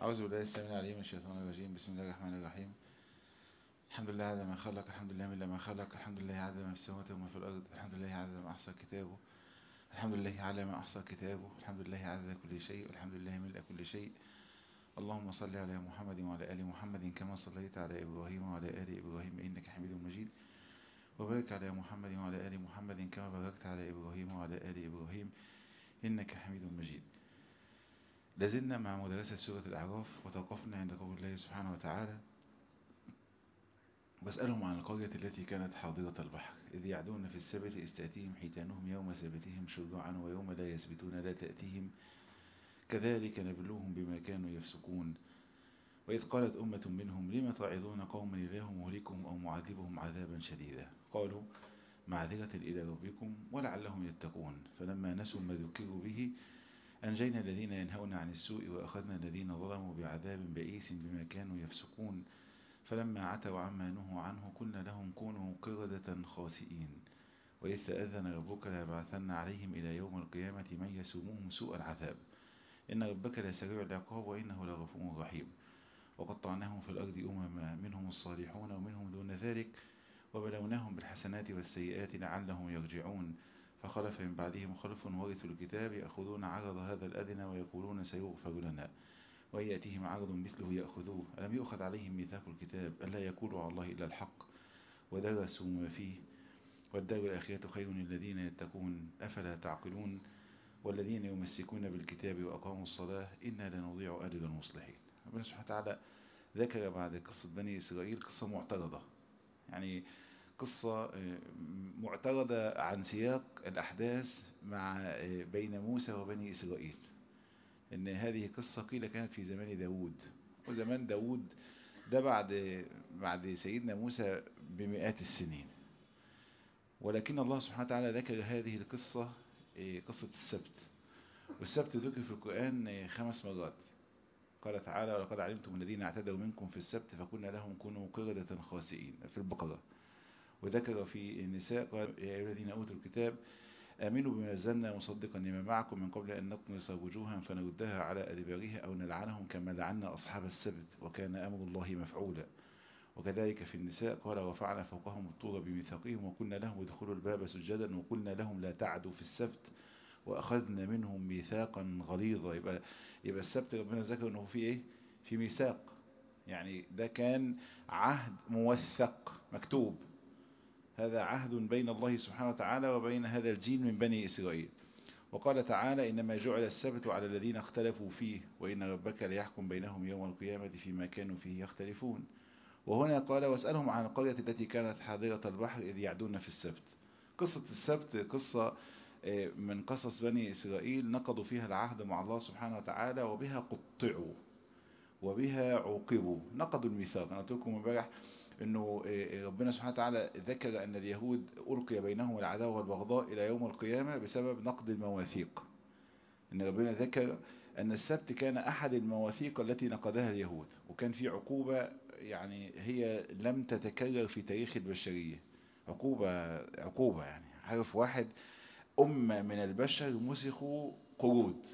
أعوذ بالله السميع العليم من الشيطان الرجيم بسم الله الرحمن الرحيم الحمد لله عدد ما خلق الحمد لله من ما خلق الحمد لله عدد ما في السماوات وما في الأرض الحمد لله عدد ما أحصى كتابه الحمد لله على ما أحصى كتابه الحمد لله عدد كل شيء والحمد لله ملء كل شيء اللهم صل على محمد وعلى آل محمد كما صليت على إبراهيم وعلى آل إبراهيم إنك حميد مجيد وبارك على محمد وعلى آل محمد كما باركت على إبراهيم وعلى آل إبراهيم إنك حميد مجيد لازلنا مع مدرسة سورة الأعراف وتوقفنا عند قول الله سبحانه وتعالى واسألهم عن القرية التي كانت حاضرة البحر إذ يعدون في السبت استأتيهم حيتانهم يوم سبتهم شرعا ويوم لا يسبتون لا تأتيهم كذلك نبلوهم بما كانوا يفسقون وإذ قالت أمة منهم لم تعظون قوما الله مهلكهم أو معذبهم عذابا شديدا قالوا معذرة إلى ربكم ولعلهم يتقون فلما نسوا ما ذكروا به أنجينا الذين ينهون عن السوء وأخذنا الذين ظلموا بعذاب بئيس بما كانوا يفسقون فلما عتوا عما نهوا عنه قلنا لهم كونوا قردة خاسئين وإذ تأذن ربك ليبعثن عليهم إلى يوم القيامة من يسومهم سوء العذاب إن ربك لسريع العقاب وإنه لغفور رحيم وقطعناهم في الأرض أمما منهم الصالحون ومنهم دون ذلك وبلوناهم بالحسنات والسيئات لعلهم يرجعون فخلف من بعدهم خلف ورثوا الكتاب يأخذون عرض هذا الأدنى ويقولون سيغفر لنا وإن يأتيهم عرض مثله يأخذوه ألم يؤخذ عليهم ميثاق الكتاب ألا يقولوا على الله إلا الحق ودرسوا ما فيه والدار الآخرة خير للذين يتقون أفلا تعقلون والذين يمسكون بالكتاب وأقاموا الصلاة إنا لنضيع أجر المصلحين ربنا سبحانه وتعالى ذكر بعد قصة بني إسرائيل قصة معترضة يعني قصة معترضة عن سياق الأحداث مع بين موسى وبني إسرائيل إن هذه قصة قيل كانت في زمان داود وزمان داود ده بعد بعد سيدنا موسى بمئات السنين ولكن الله سبحانه وتعالى ذكر هذه القصة قصة السبت والسبت ذكر في القرآن خمس مرات قال تعالى ولقد علمتم الذين اعتدوا منكم في السبت فقلنا لهم كونوا قردة خاسئين في البقرة وذكر في النساء قال يا أيها الذين أوتوا الكتاب آمنوا بما نزلنا مصدقا لما معكم من قبل أن نطمس وجوها فنردها على أدبارها أو نلعنهم كما لعنا أصحاب السبت وكان أمر الله مفعولا وكذلك في النساء قال رفعنا فوقهم الطور بميثاقهم وقلنا لهم ادخلوا الباب سجدا وقلنا لهم لا تعدوا في السبت وأخذنا منهم ميثاقا غليظا يبقى, يبقى السبت ربنا ذكر أنه في إيه في ميثاق يعني ده كان عهد موثق مكتوب هذا عهد بين الله سبحانه وتعالى وبين هذا الجيل من بني إسرائيل وقال تعالى إنما جعل السبت على الذين اختلفوا فيه وإن ربك ليحكم بينهم يوم القيامة فيما كانوا فيه يختلفون وهنا قال واسألهم عن القرية التي كانت حاضرة البحر إذ يعدون في السبت قصة السبت قصة من قصص بني إسرائيل نقضوا فيها العهد مع الله سبحانه وتعالى وبها قطعوا وبها عوقبوا نقضوا الميثاق أنا قلت لكم امبارح أنه ربنا سبحانه وتعالى ذكر أن اليهود ألقي بينهم العداوة والبغضاء إلى يوم القيامة بسبب نقض المواثيق أن ربنا ذكر أن السبت كان أحد المواثيق التي نقضها اليهود وكان في عقوبة يعني هي لم تتكرر في تاريخ البشرية عقوبة عقوبة يعني عارف واحد أمة من البشر مسخوا قرود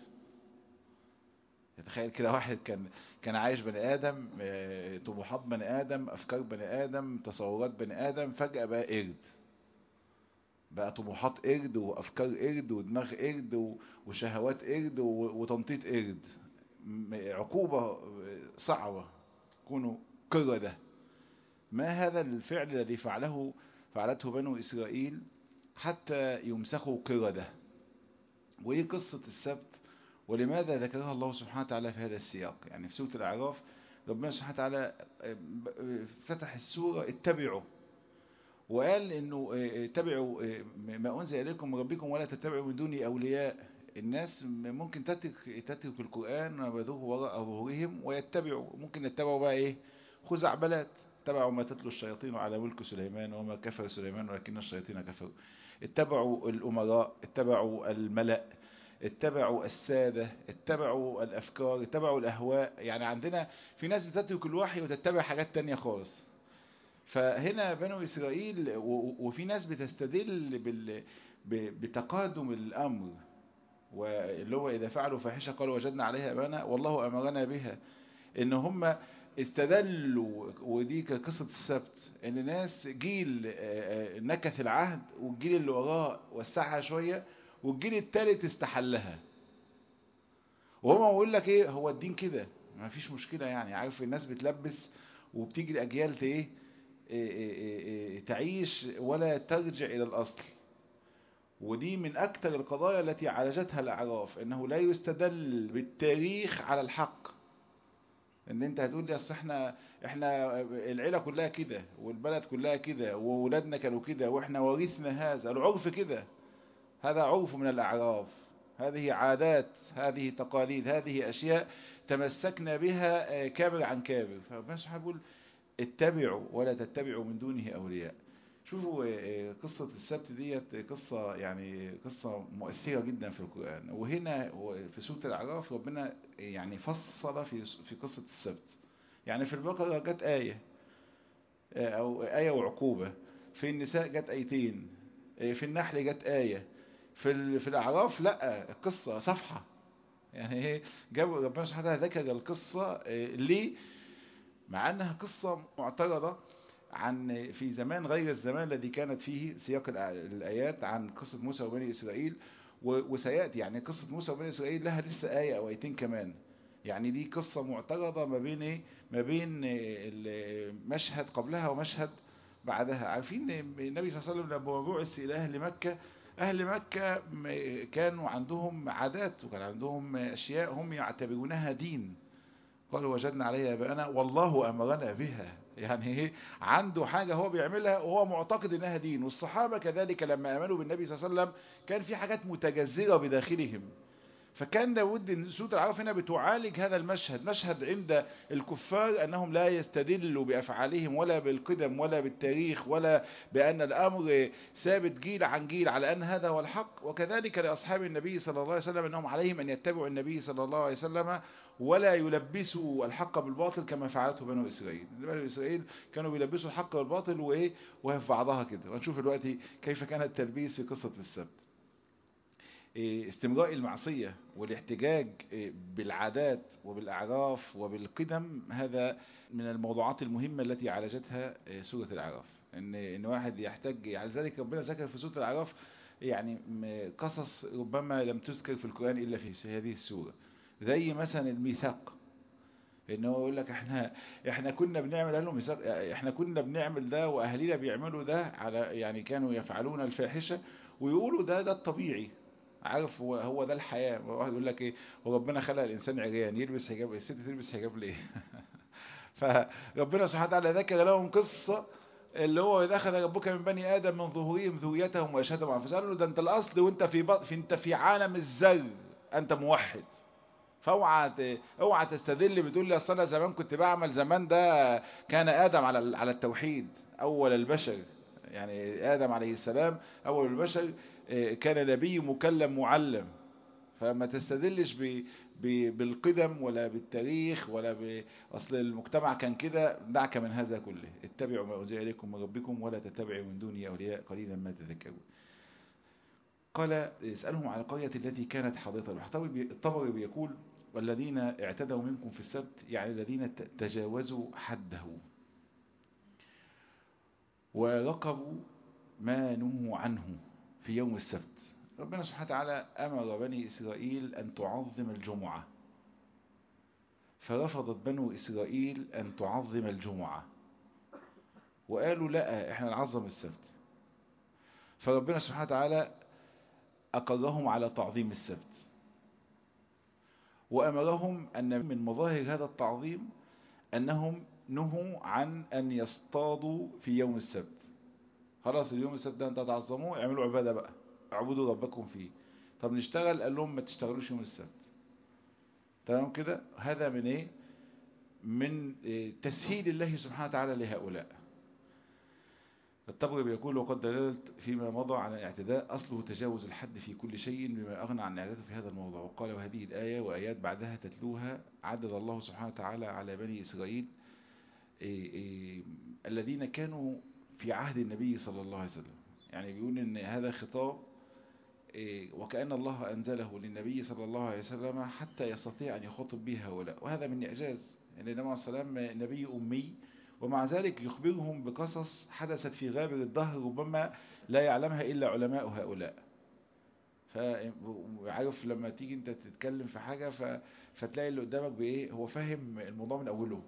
تخيل كده واحد كان كان عايش بني آدم طموحات بني آدم أفكار بني آدم تصورات بني آدم فجأة بقى قرد بقى طموحات قرد وأفكار قرد ودماغ قرد وشهوات قرد وتنطيط قرد عقوبة صعبة كونوا قردة ما هذا الفعل الذي فعله فعلته بنو إسرائيل حتى يمسخوا قردة وإيه قصة السبت ولماذا ذكرها الله سبحانه وتعالى في هذا السياق يعني في سورة الأعراف ربنا سبحانه وتعالى فتح السورة اتبعوا وقال انه اتبعوا ما انزل اليكم من ربكم ولا تتبعوا من دوني اولياء الناس ممكن تترك تترك القرآن ويذوه وراء ظهورهم ويتبعوا ممكن يتبعوا بقى ايه خزعبلات اتبعوا ما تتلو الشياطين على ملك سليمان وما كفر سليمان ولكن الشياطين كفروا اتبعوا الأمراء اتبعوا الملأ اتبعوا السادة اتبعوا الأفكار اتبعوا الأهواء يعني عندنا في ناس بتترك الوحي وتتبع حاجات تانية خالص فهنا بنو إسرائيل وفي ناس بتستدل بال بتقادم الأمر واللي هو إذا فعلوا فاحشة قالوا وجدنا عليها أبانا والله أمرنا بها ان هم استدلوا ودي كانت قصة السبت ان ناس جيل آه، آه، نكث العهد والجيل اللي وراه وسعها شوية والجيل التالت استحلها وهو بيقول لك ايه هو الدين كده ما فيش مشكلة يعني عارف الناس بتلبس وبتيجي الاجيال ت- ايه إيه إيه إيه إيه تعيش ولا ترجع الى الاصل ودي من اكثر القضايا التي عالجتها الاعراف انه لا يستدل بالتاريخ على الحق ان انت هتقول لي اصل احنا احنا العيله كلها كده والبلد كلها كده وولادنا كانوا كده واحنا ورثنا هذا العرف كده هذا عرف من الاعراف هذه عادات هذه تقاليد هذه اشياء تمسكنا بها آه، كابر عن كابر فربنا سبحانه بيقول اتبعوا ولا تتبعوا من دونه اولياء شوفوا آه، آه، قصة السبت ديت قصة يعني قصة مؤثرة جدا في القرآن وهنا في سورة الأعراف ربنا يعني فصل في في قصة السبت يعني في البقرة جت آية آه، أو آية وعقوبة في النساء جت آيتين آه، في النحل جت آية في ال- في الأعراف لا القصة صفحة يعني ايه جاب ربنا سبحانه وتعالى ذكر القصة آه، ليه مع انها قصة معترضة عن في زمان غير الزمان الذي كانت فيه سياق الآ- الآيات عن قصة موسى وبني إسرائيل و- وسيأتي يعني قصة موسى وبني إسرائيل لها لسه آية أو آيتين كمان يعني دي قصة معترضة ما بين إيه ما بين المشهد قبلها ومشهد بعدها عارفين النبي صلى الله عليه وسلم لما بعث إلى أهل مكة أهل مكة م- كانوا عندهم عادات وكان عندهم أشياء هم يعتبرونها دين قالوا وجدنا عليها آباءنا والله أمرنا بها يعني ايه عنده حاجة هو بيعملها وهو معتقد انها دين والصحابة كذلك لما امنوا بالنبي صلى الله عليه وسلم كان في حاجات متجذرة بداخلهم فكان لابد ان سورة العرف هنا بتعالج هذا المشهد مشهد عند الكفار انهم لا يستدلوا بافعالهم ولا بالقدم ولا بالتاريخ ولا بان الامر ثابت جيل عن جيل على ان هذا هو الحق وكذلك لاصحاب النبي صلى الله عليه وسلم انهم عليهم ان يتبعوا النبي صلى الله عليه وسلم ولا يلبسوا الحق بالباطل كما فعلته بنو اسرائيل بنو اسرائيل كانوا بيلبسوا الحق بالباطل وايه وهي في بعضها كده وهنشوف دلوقتي كيف كان التلبيس في قصة السبت إيه، استمراء المعصية والاحتجاج إيه، بالعادات وبالأعراف وبالقدم هذا من الموضوعات المهمة التي عالجتها إيه، سورة الأعراف إن إن واحد يحتاج على ذلك ربنا ذكر في سورة الأعراف يعني م- قصص ربما لم تذكر في القرآن إلا في هذه السورة زي مثلا الميثاق ان هو يقول لك احنا احنا كنا بنعمل قال له ميثاق احنا كنا بنعمل ده واهالينا بيعملوا ده على يعني كانوا يفعلون الفاحشه ويقولوا ده ده الطبيعي عارف هو هو ده الحياه واحد يقول لك ايه هو ربنا خلق الانسان عريان يلبس حجاب الست تلبس حجاب ليه فربنا سبحانه وتعالى ذكر لهم قصه اللي هو إذا أخذ ربك من بني آدم من ظهورهم ذريتهم وأشهدهم على أنفسهم قال له ده أنت الأصل وأنت في, بط... في أنت في عالم الذر أنت موحد فاوعى ت- اوعى تستدل بتقول لي اصل انا زمان كنت بعمل زمان ده كان ادم على ال- على التوحيد اول البشر يعني ادم عليه السلام اول البشر آه، كان نبي مكلم معلم فما تستدلش ب... ب... بالقدم ولا بالتاريخ ولا ب... اصل المجتمع كان كده دعك من هذا كله اتبعوا ما انزل اليكم من ربكم ولا تتبعوا من دوني اولياء قليلا ما تذكرون قال اسألهم عن القرية التي كانت حاضرة البحر الطبري بي- الطبري بيقول والذين اعتدوا منكم في السبت يعني الذين ت- تجاوزوا حده ورقبوا ما نهوا عنه في يوم السبت ربنا سبحانه وتعالى أمر بني إسرائيل أن تعظم الجمعة فرفضت بنو إسرائيل أن تعظم الجمعة وقالوا لا احنا نعظم السبت فربنا سبحانه وتعالى أقرهم على تعظيم السبت وأمرهم أن من مظاهر هذا التعظيم أنهم نهوا عن أن يصطادوا في يوم السبت خلاص اليوم السبت ده انت تعظموه اعملوا عبادة بقى اعبدوا ربكم فيه طب نشتغل قال لهم ما تشتغلوش يوم السبت تمام كده هذا من ايه من إيه تسهيل الله سبحانه وتعالى لهؤلاء الطبري بيقول وقد دللت فيما مضى عن الاعتداء أصله تجاوز الحد في كل شيء بما أغنى عن اعتداءه في هذا الموضوع وقال وهذه الآية وآيات بعدها تتلوها عدد الله سبحانه وتعالى على بني إسرائيل إيه إيه الذين كانوا في عهد النبي صلى الله عليه وسلم يعني بيقول ان هذا خطاب إيه وكأن الله أنزله للنبي صلى الله عليه وسلم حتى يستطيع أن يخاطب به هؤلاء وهذا من إعجاز ان النبي صلى الله عليه وسلم نبي امي ومع ذلك يخبرهم بقصص حدثت في غابر الدهر ربما لا يعلمها الا علماء هؤلاء فعارف لما تيجي انت تتكلم في حاجة ف... فتلاقي اللي قدامك بايه هو فاهم الموضوع من اوله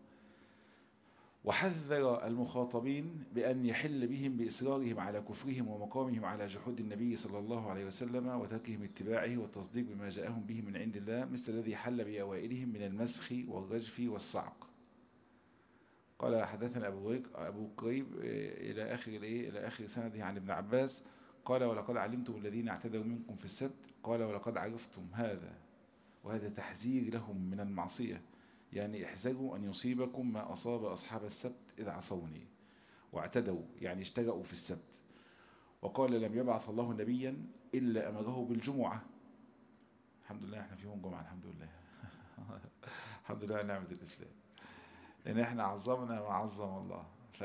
وحذر المخاطبين بأن يحل بهم بإصرارهم على كفرهم ومقامهم على جحود النبي صلى الله عليه وسلم وتركهم اتباعه والتصديق بما جاءهم به من عند الله مثل الذي حل بأوائلهم من المسخ والرجف والصعق قال حدثنا أبو أبو قريب إلى آخر الإيه إلى آخر سنده عن ابن عباس قال ولقد علمتم الذين اعتدوا منكم في السبت قال ولقد عرفتم هذا وهذا تحذير لهم من المعصية يعني احذروا أن يصيبكم ما أصاب أصحاب السبت إذ عصوني واعتدوا يعني اشترأوا في السبت وقال لم يبعث الله نبيا إلا أمره بالجمعة الحمد لله احنا في يوم جمعة الحمد لله الحمد لله نعمة الإسلام لأن احنا عظمنا ما عظم الله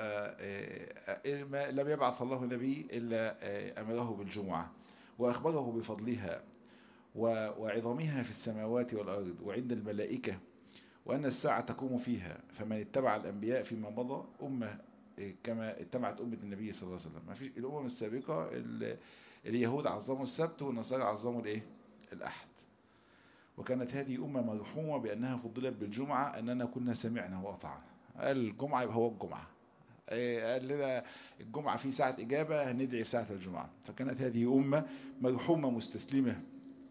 فلم يبعث الله نبي إلا أمره بالجمعة وأخبره بفضلها وعظمها في السماوات والأرض وعند الملائكة وأن الساعة تقوم فيها فمن اتبع الأنبياء فيما مضى أمة كما اتبعت أمة النبي صلى الله عليه وسلم ما فيش الأمم السابقة اليهود عظموا السبت والنصارى عظموا الإيه؟ الأحد وكانت هذه أمة مرحومة بأنها فضلت بالجمعة أننا كنا سمعنا وأطعنا قال الجمعة يبقى هو الجمعة قال لنا الجمعة في ساعة إجابة هندعي في ساعة الجمعة فكانت هذه أمة مرحومة مستسلمة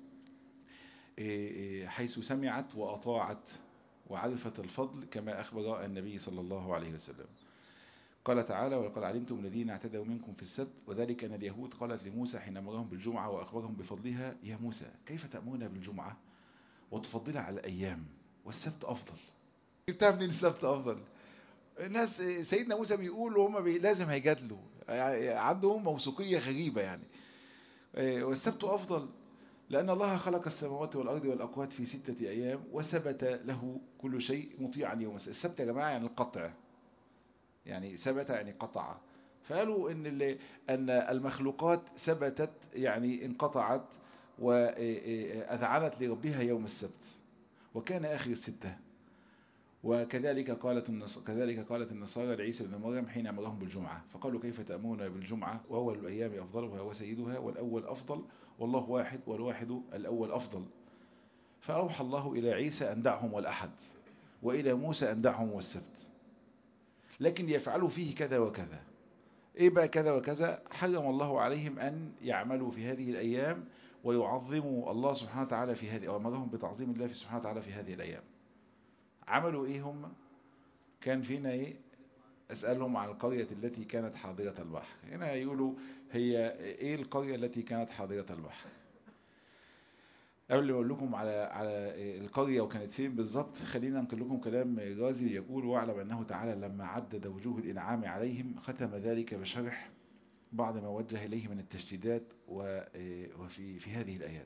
حيث سمعت وأطاعت وعرفت الفضل كما أخبر النبي صلى الله عليه وسلم قال تعالى ولقد علمتم الذين اعتدوا منكم في السبت وذلك أن اليهود قالت لموسى حين أمرهم بالجمعة وأخبرهم بفضلها يا موسى كيف تأمرنا بالجمعة وتفضلها على الأيام والسبت أفضل جبتها منين السبت أفضل الناس سيدنا موسى بيقول وهم بي لازم هيجادلوا يعني عندهم موثوقية غريبة يعني والسبت أفضل لأن الله خلق السماوات والأرض والأقوات في ستة أيام وثبت له كل شيء مطيعا يوم السبت السبت يا جماعة يعني القطع يعني ثبت يعني قطع فقالوا إن, أن المخلوقات ثبتت يعني انقطعت وأذعنت لربها يوم السبت وكان آخر الستة وكذلك قالت النصارى كذلك قالت النصارى لعيسى بن مريم حين امرهم بالجمعة فقالوا كيف تأمون بالجمعة وأول الأيام أفضلها وسيدها والأول أفضل والله واحد والواحد الأول أفضل فأوحى الله إلى عيسى أن دعهم والأحد وإلى موسى أن دعهم والسبت لكن يفعلوا فيه كذا وكذا إيه بقى كذا وكذا حرم الله عليهم أن يعملوا في هذه الأيام ويعظموا الله سبحانه وتعالى في هذه أو أمرهم بتعظيم الله سبحانه وتعالى في هذه الأيام عملوا ايه هم كان فينا ايه اسألهم عن القرية التي كانت حاضرة البحر هنا يقولوا هي ايه القرية التي كانت حاضرة البحر قبل ما اقول لكم على على القرية وكانت فين بالظبط خلينا انقل لكم كلام غازي يقول واعلم انه تعالى لما عدد وجوه الانعام عليهم ختم ذلك بشرح بعض ما وجه اليه من التشديدات وفي في هذه الايات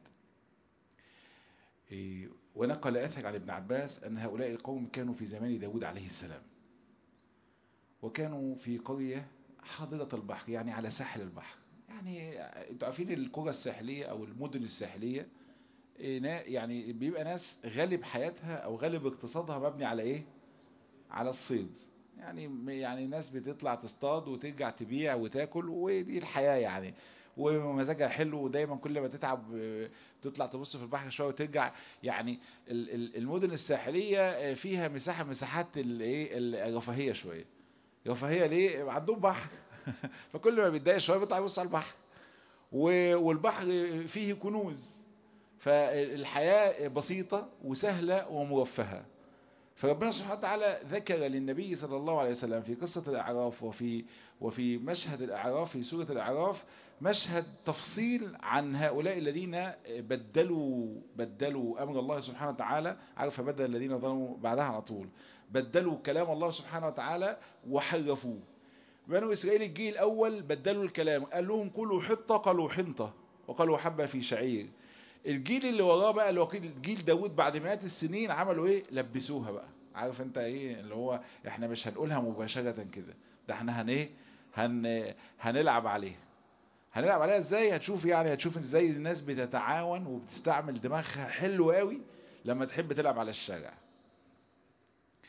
ونقل أثر عن ابن عباس أن هؤلاء القوم كانوا في زمان داود عليه السلام وكانوا في قرية حاضرة البحر يعني على ساحل البحر يعني انتوا عارفين القرى الساحلية أو المدن الساحلية يعني بيبقى ناس غالب حياتها أو غالب اقتصادها مبني على إيه على الصيد يعني يعني ناس بتطلع تصطاد وترجع تبيع وتاكل ودي الحياة يعني ومزاجها حلو ودايما كل ما تتعب تطلع تبص في البحر شويه وترجع يعني المدن الساحليه فيها مساحه مساحات الايه الرفاهيه شويه رفاهيه ليه عندهم بحر فكل ما بيتضايق شويه بيطلع يبص على البحر والبحر فيه كنوز فالحياه بسيطه وسهله ومرفهه فربنا سبحانه وتعالى ذكر للنبي صلى الله عليه وسلم في قصة الأعراف وفي وفي مشهد الأعراف في سورة الأعراف مشهد تفصيل عن هؤلاء الذين بدلوا بدلوا أمر الله سبحانه وتعالى عارف بدل الذين ظلموا بعدها على طول بدلوا كلام الله سبحانه وتعالى وحرفوه بنو إسرائيل الجيل الأول بدلوا الكلام قال لهم كلوا حطة قالوا حنطة وقالوا حبة في شعير الجيل اللي وراه بقى اللي هو جيل داود بعد مئات السنين عملوا ايه لبسوها بقى عارف انت ايه اللي هو احنا مش هنقولها مباشرة كده ده احنا هن ايه هن هنلعب عليها هنلعب عليها ازاي هتشوف يعني هتشوف ازاي الناس بتتعاون وبتستعمل دماغها حلو قوي لما تحب تلعب على الشارع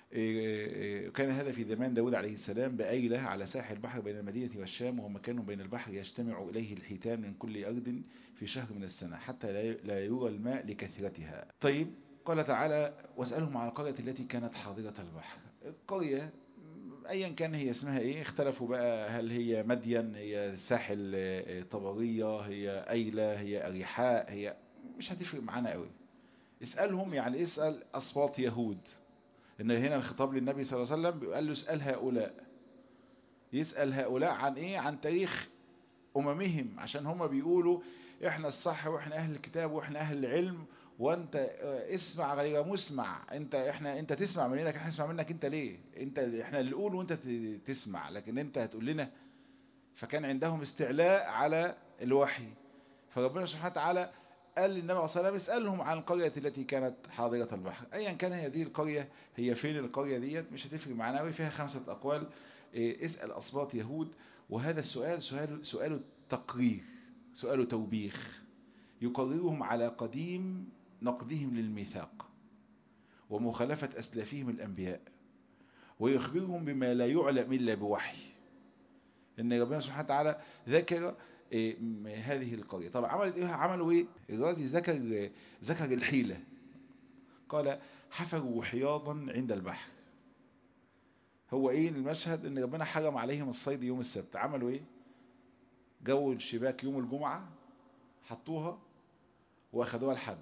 كان هذا في زمان داود عليه السلام بأيلة على ساحل البحر بين المدينة والشام وهو مكان بين البحر يجتمع إليه الحيتان من كل أرض في شهر من السنة حتى لا يرى الماء لكثرتها طيب قال تعالى واسألهم على القرية التي كانت حاضرة البحر القرية ايا كان هي اسمها ايه اختلفوا بقى هل هي مدين هي ساحل طبرية هي ايلة هي اريحاء هي مش هتفرق معانا قوي اسألهم يعني اسأل اصوات يهود ان هنا الخطاب للنبي صلى الله عليه وسلم قال له اسأل هؤلاء يسأل هؤلاء عن ايه عن تاريخ اممهم عشان هم بيقولوا احنا الصح واحنا اهل الكتاب واحنا اهل العلم وانت اسمع غير مسمع انت احنا انت تسمع مننا احنا نسمع منك انت ليه انت احنا اللي نقول وانت تسمع لكن انت هتقول لنا فكان عندهم استعلاء على الوحي فربنا سبحانه وتعالى قال للنبي عليه الصلاه والسلام اسالهم عن القريه التي كانت حاضره البحر ايا كان هذه القريه هي فين القريه ديت مش هتفرق معانا قوي فيها خمسه اقوال اسال اصوات يهود وهذا السؤال سؤال سؤال تقرير سؤال توبيخ يقررهم على قديم نقدهم للميثاق ومخالفة أسلافهم الأنبياء ويخبرهم بما لا يعلم إلا بوحي إن ربنا سبحانه وتعالى ذكر إيه هذه القرية طب عملت إيه عملوا إيه الرازي ذكر ذكر الحيلة قال حفروا حياضا عند البحر هو إيه المشهد إن ربنا حرم عليهم الصيد يوم السبت عملوا إيه جو الشباك يوم الجمعة حطوها واخدوها لحد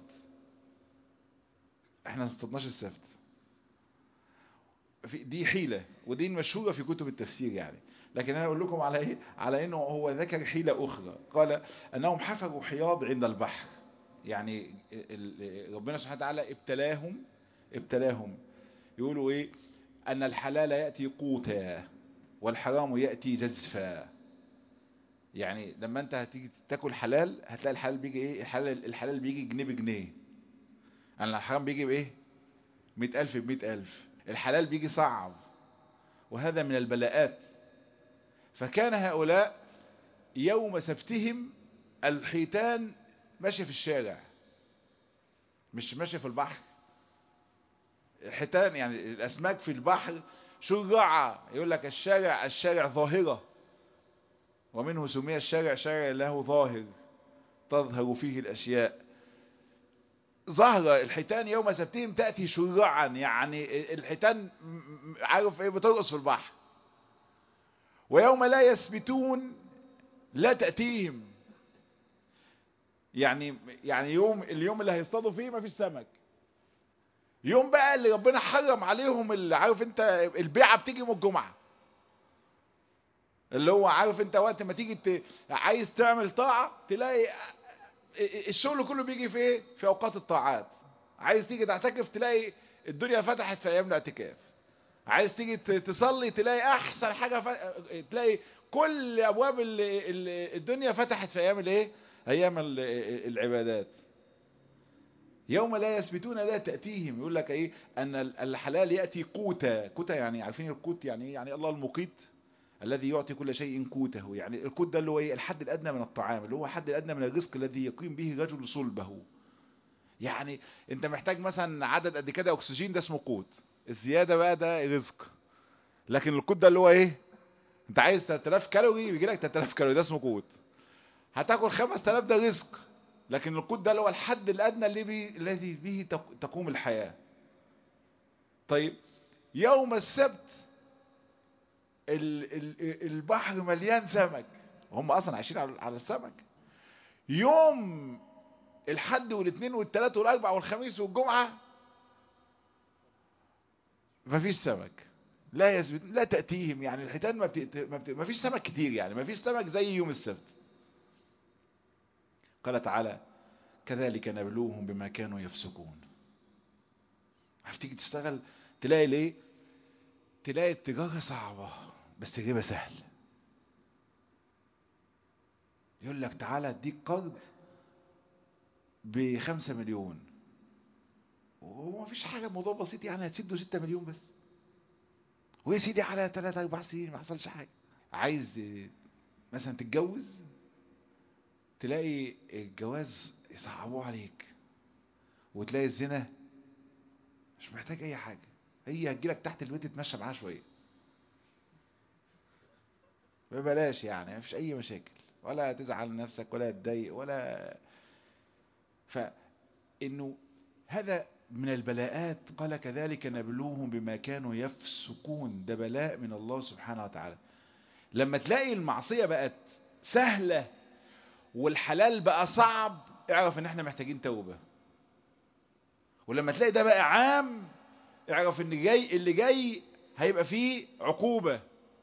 احنا ما اصطدناش السبت في دي حيلة ودي مشهورة في كتب التفسير يعني لكن انا اقول لكم على ايه على انه هو ذكر حيلة اخرى قال انهم حفروا حياض عند البحر يعني ربنا سبحانه وتعالى ابتلاهم ابتلاهم يقولوا ايه ان الحلال يأتي قوتا والحرام يأتي جزفا يعني لما انت هتيجي تاكل حلال هتلاقي الحلال بيجي ايه الحلال الحلال بيجي جنيه بجنيه انا الحرام بيجي بايه مئة الف بمئة الف الحلال بيجي صعب وهذا من البلاءات فكان هؤلاء يوم سبتهم الحيتان ماشية في الشارع مش ماشية في البحر الحيتان يعني الاسماك في البحر شجعة يقول لك الشارع الشارع ظاهرة ومنه سمي الشارع شارع له ظاهر تظهر فيه الاشياء ظهر الحيتان يوم سبتهم تأتي شرعا يعني الحيتان عارف ايه بترقص في البحر ويوم لا يثبتون لا تأتيهم يعني يعني يوم اليوم اللي هيصطادوا فيه ما فيش سمك يوم بقى اللي ربنا حرم عليهم اللي عارف انت البيعة بتيجي يوم الجمعة اللي هو عارف انت وقت ما تيجي ت... عايز تعمل طاعة تلاقي الشغل كله بيجي في ايه في اوقات الطاعات عايز تيجي تعتكف تلاقي الدنيا فتحت في ايام الاعتكاف عايز تيجي تصلي تلاقي احسن حاجة ف... تلاقي كل ابواب ال... ال... الدنيا فتحت في ايام الايه ايام ال... العبادات يوم لا يثبتون لا تأتيهم يقول لك ايه ان الحلال يأتي قوتا قوتا يعني عارفين القوت يعني ايه يعني الله المقيت الذي يعطي كل شيء قوته يعني القوت ده اللي هو ايه الحد الادنى من الطعام اللي هو الحد الادنى من الرزق الذي يقيم به رجل صلبه يعني انت محتاج مثلا عدد قد كده اكسجين ده اسمه قوت الزياده بقى ده رزق لكن القوت ده اللي هو ايه انت عايز 3000 كالوري بيجي لك 3000 كالوري ده اسمه قوت هتاكل 5000 ده رزق لكن القوت ده اللي هو الحد الادنى اللي بي... الذي به تقوم الحياه طيب يوم السبت البحر مليان سمك هم اصلا عايشين على السمك يوم الحد والاثنين والثلاث والاربع والخميس والجمعة مفيش سمك لا يثبت لا تأتيهم يعني الحيتان ما, بت... ما, بت... ما فيش سمك كتير يعني ما فيش سمك زي يوم السبت قال تعالى كذلك نبلوهم بما كانوا يفسقون هتيجي تشتغل تلاقي ليه تلاقي التجارة صعبة بس الربا سهل يقول لك تعالى اديك قرض بخمسة مليون وما فيش حاجة الموضوع بسيط يعني هتسده ستة مليون بس ويا سيدي على ثلاثة أربع سنين ما حصلش حاجة عايز مثلا تتجوز تلاقي الجواز يصعبوه عليك وتلاقي الزنا مش محتاج أي حاجة هي هتجيلك تحت البيت تتمشى معاها شويه ببلاش يعني مفيش اي مشاكل ولا تزعل نفسك ولا تضايق ولا فانه هذا من البلاءات قال كذلك نبلوهم بما كانوا يفسقون ده بلاء من الله سبحانه وتعالى لما تلاقي المعصية بقت سهلة والحلال بقى صعب اعرف ان احنا محتاجين توبة ولما تلاقي ده بقى عام اعرف ان جاي اللي جاي هيبقى فيه عقوبة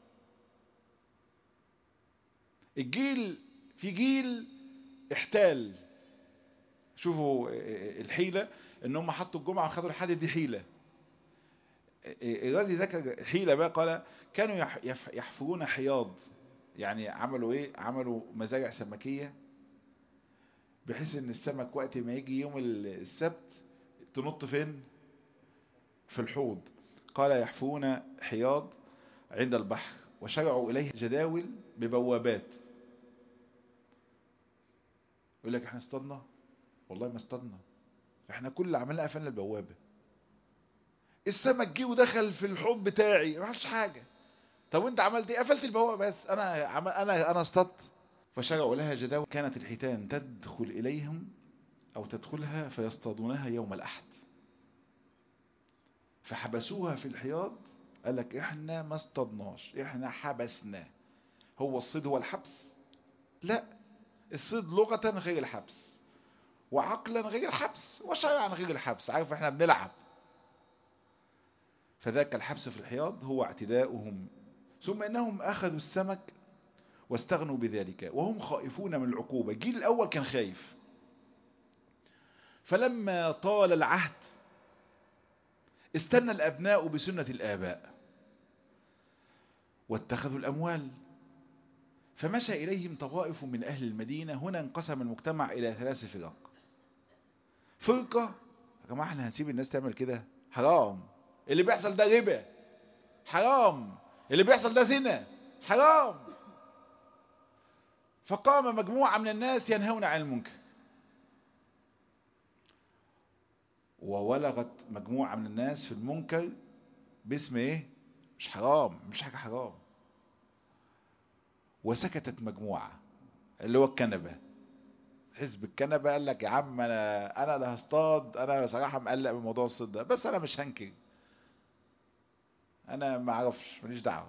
الجيل في جيل احتال شوفوا الحيلة ان هم حطوا الجمعة وخدوا الحد دي حيلة الراجل ذكر حيلة بقى قال كانوا يحفرون حياض يعني عملوا ايه عملوا مزارع سمكية بحيث ان السمك وقت ما يجي يوم السبت تنط فين في الحوض قال يحفرون حياض عند البحر وشرعوا اليه جداول ببوابات يقول لك احنا اصطادنا والله ما اصطادنا احنا كل اللي عملنا قفلنا البوابة السمك جه ودخل في الحوض بتاعي ما عملش حاجة طب وانت عملت ايه قفلت البوابة بس انا عمل انا انا اصطدت فشرعوا لها جداول كانت الحيتان تدخل اليهم او تدخلها فيصطادونها يوم الاحد فحبسوها في الحياض قال لك احنا ما اصطدناش احنا حبسنا هو الصيد هو الحبس لا الصيد لغة غير الحبس وعقلا غير الحبس وشرعا غير الحبس عارف احنا بنلعب فذاك الحبس في الحياض هو اعتداؤهم ثم انهم اخذوا السمك واستغنوا بذلك وهم خائفون من العقوبة الجيل الاول كان خايف فلما طال العهد استنى الابناء بسنة الاباء واتخذوا الاموال فمشى إليهم طوائف من أهل المدينة هنا انقسم المجتمع إلى ثلاث فرق فرقة يا جماعة احنا هنسيب الناس تعمل كده حرام اللي بيحصل ده ربا حرام اللي بيحصل ده زنا حرام فقام مجموعة من الناس ينهون عن المنكر وولغت مجموعة من الناس في المنكر باسم ايه مش حرام مش حاجة حرام وسكتت مجموعة اللي هو الكنبة حزب الكنبة قال لك يا عم انا انا اللي هصطاد انا صراحة مقلق من موضوع الصيد ده بس انا مش هنكر انا ما اعرفش ماليش دعوة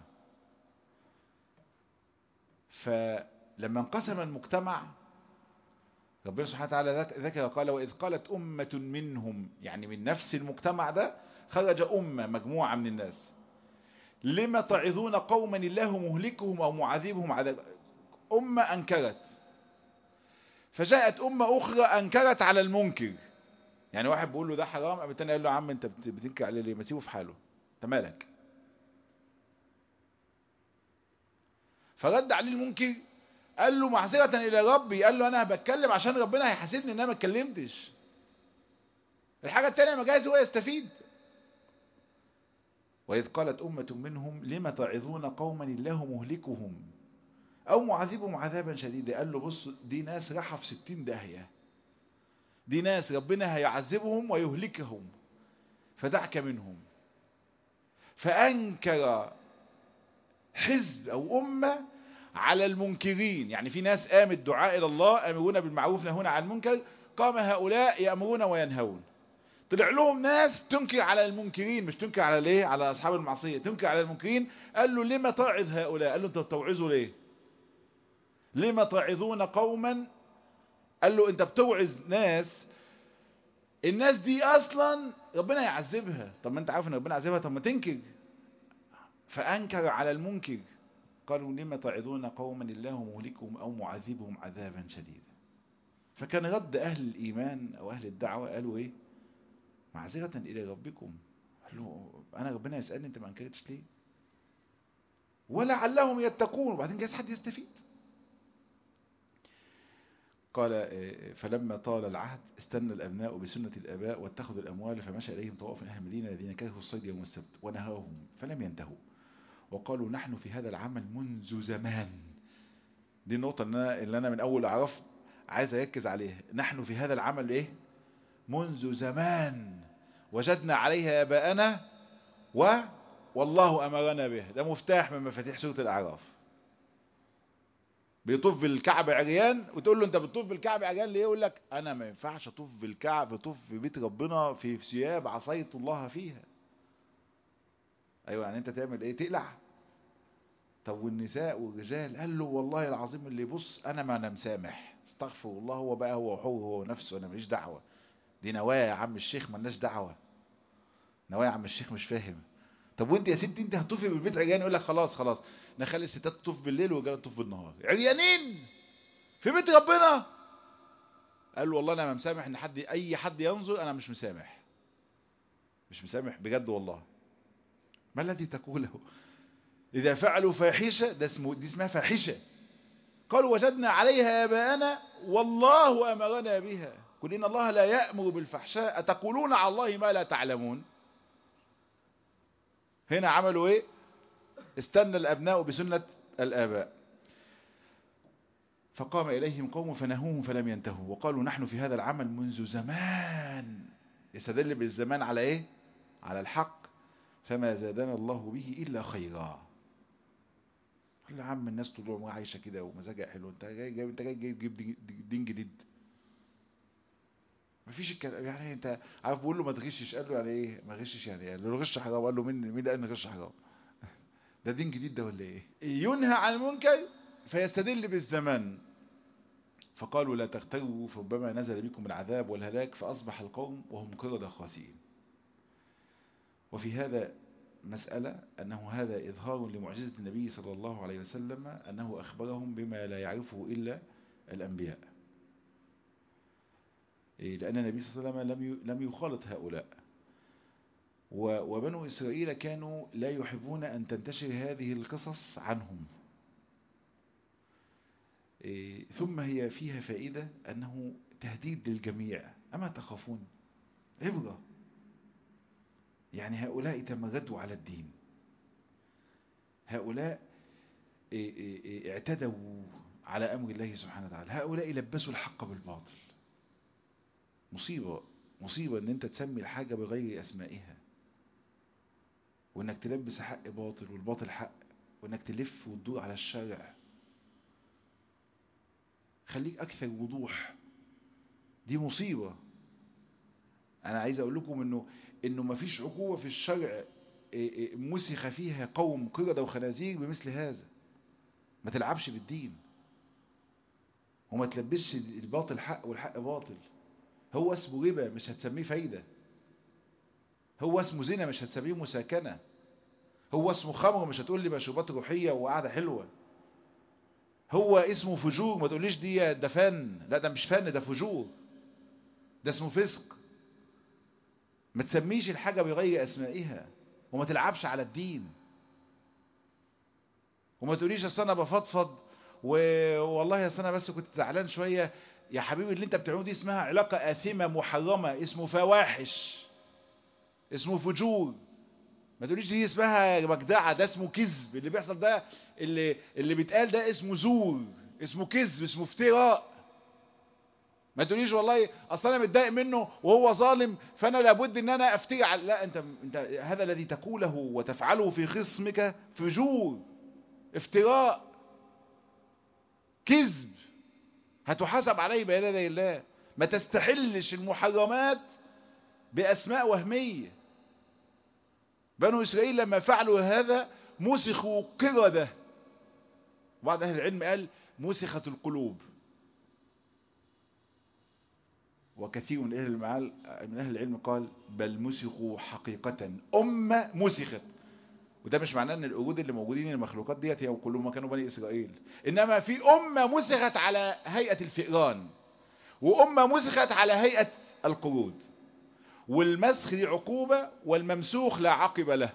فلما انقسم المجتمع ربنا سبحانه وتعالى ذكر قال وإذ قالت أمة منهم يعني من نفس المجتمع ده خرج أمة مجموعة من الناس لما تعظون قوما الله مهلكهم أو معذبهم عذاب أمة أنكرت فجاءت أمة أخرى أنكرت على المنكر يعني واحد بيقول له ده حرام قام التاني قال له يا عم انت بتنكر عليه ليه ما تسيبه في حاله انت مالك فرد عليه المنكر قال له معذرة إلى ربي قال له أنا بتكلم عشان ربنا هيحاسبني إن أنا ما اتكلمتش الحاجة التانية ما جايز هو يستفيد وإذ قالت أمة منهم لم تعظون قوما الله مهلكهم أو معذبهم عذابا شديدا قال له بص دي ناس راحة في ستين داهية دي ناس ربنا هيعذبهم ويهلكهم فدعك منهم فأنكر حزب أو أمة على المنكرين يعني في ناس قامت دعاء إلى الله أمرون بالمعروف نهون عن المنكر قام هؤلاء يأمرون وينهون طلع لهم ناس تنكر على المنكرين مش تنكر على ليه على أصحاب المعصية تنكر على المنكرين قال له لما تعظ هؤلاء قال له انت بتوعظوا ليه لما تعظون قوما قال له انت بتوعظ ناس الناس دي اصلا ربنا يعذبها طب ما انت عارف ان ربنا يعذبها طب ما تنكر فانكر على المنكر قالوا لما تعظون قوما الله مهلكهم او معذبهم عذابا شديدا فكان رد اهل الايمان او اهل الدعوة قالوا ايه معذرة الى ربكم قالوا انا ربنا يسألني انت ما انكرتش ليه ولعلهم يتقون وبعدين جايز حد يستفيد قال فلما طال العهد استنى الأبناء بسنة الآباء واتخذوا الأموال فمشى إليهم طوائف من أهل المدينة الذين كرهوا الصيد يوم السبت ونهاهم فلم ينتهوا وقالوا نحن في هذا العمل منذ زمان دي النقطة اللي أنا من أول أعرف عايز أركز عليها نحن في هذا العمل إيه منذ زمان وجدنا عليها آباءنا و والله أمرنا به ده مفتاح من مفاتيح سورة الأعراف بيطوف بالكعب عريان وتقول له انت بتطوف بالكعب عريان ليه يقول لك انا ما ينفعش اطوف بالكعب اطوف في بيت ربنا في ثياب عصيت الله فيها ايوه يعني انت تعمل ايه تقلع طب والنساء والرجال قال له والله العظيم اللي يبص انا ما انا مسامح استغفر الله هو بقى هو حر هو نفسه انا ماليش دعوه دي نوايا يا عم الشيخ مالناش دعوه نوايا يا عم الشيخ مش فاهم طب وانت يا ستي انت هتطوفي بالبيت عريان يقول لك خلاص خلاص نخلي الستات تطوف بالليل والرجاله تطوف بالنهار عريانين في بيت ربنا قال له والله انا ما مسامح ان حد اي حد ينظر انا مش مسامح مش مسامح بجد والله ما الذي تقوله اذا فعلوا فاحشه ده اسمه دي اسمها فاحشه قالوا وجدنا عليها اباءنا والله امرنا بها قل ان الله لا يامر بالفحشاء اتقولون على الله ما لا تعلمون هنا عملوا ايه استنى الابناء بسنة الاباء فقام اليهم قوم فنهوهم فلم ينتهوا وقالوا نحن في هذا العمل منذ زمان يستدل بالزمان على ايه على الحق فما زادنا الله به الا خيرا قال يا عم الناس طول عمرها عايشه كده ومزاجها حلو انت جاي جاي انت جاي تجيب دين جديد مفيش الكلام يعني انت عارف بقول له ما تغشش قال له يعني ايه ما غشش يعني قال له غش حرام قال له مين مين قال ان غش حرام ده دين جديد ده ولا ايه ينهى عن المنكر فيستدل بالزمان فقالوا لا تغتروا فربما نزل بكم العذاب والهلاك فاصبح القوم وهم قردة خاسئين وفي هذا مسألة أنه هذا إظهار لمعجزة النبي صلى الله عليه وسلم أنه أخبرهم بما لا يعرفه إلا الأنبياء لأن النبي صلى الله عليه وسلم لم يخالط هؤلاء وبنو إسرائيل كانوا لا يحبون أن تنتشر هذه القصص عنهم ثم هي فيها فائدة أنه تهديد للجميع أما تخافون عبرة يعني هؤلاء تمردوا على الدين هؤلاء اعتدوا على أمر الله سبحانه وتعالى هؤلاء لبسوا الحق بالباطل مصيبة مصيبة ان انت تسمي الحاجة بغير اسمائها وانك تلبس حق باطل والباطل حق وانك تلف وتدور على الشارع خليك اكثر وضوح دي مصيبة انا عايز اقول لكم انه انه مفيش عقوبة في الشرع مسخ فيها قوم قردة وخنازير بمثل هذا ما تلعبش بالدين وما تلبسش الباطل حق والحق باطل هو اسمه ربا مش هتسميه فايدة هو اسمه زنا مش هتسميه مساكنة هو اسمه خمر مش هتقول لي مشروبات روحية وقعدة حلوة هو اسمه فجور ما تقوليش دي ده فن لا ده مش فن ده فجور ده اسمه فسق ما تسميش الحاجة بغير اسمائها وما تلعبش على الدين وما تقوليش اصل انا بفضفض والله اصل انا بس كنت زعلان شويه يا حبيبي اللي انت بتعمله دي اسمها علاقة آثمة محرمة اسمه فواحش اسمه فجور ما تقوليش دي اسمها مجدعة ده اسمه كذب اللي بيحصل ده اللي اللي بيتقال ده اسمه زور اسمه كذب اسمه افتراء ما تقوليش والله اصل انا متضايق منه وهو ظالم فانا لابد ان انا افتري على لا انت انت هذا الذي تقوله وتفعله في خصمك فجور افتراء كذب هتحاسب عليه بين يدي الله ما تستحلش المحرمات بأسماء وهمية بنو إسرائيل لما فعلوا هذا مسخوا قردة بعض أهل العلم قال مسخت القلوب وكثير من أهل المعال من أهل العلم قال بل مسخوا حقيقة أمة مسخت وده مش معناه ان الوجود اللي موجودين المخلوقات ديت هي كلهم كانوا بني اسرائيل انما في امه مسخت على هيئه الفئران وامه مسخت على هيئه القرود والمسخ دي عقوبه والممسوخ لا عقب له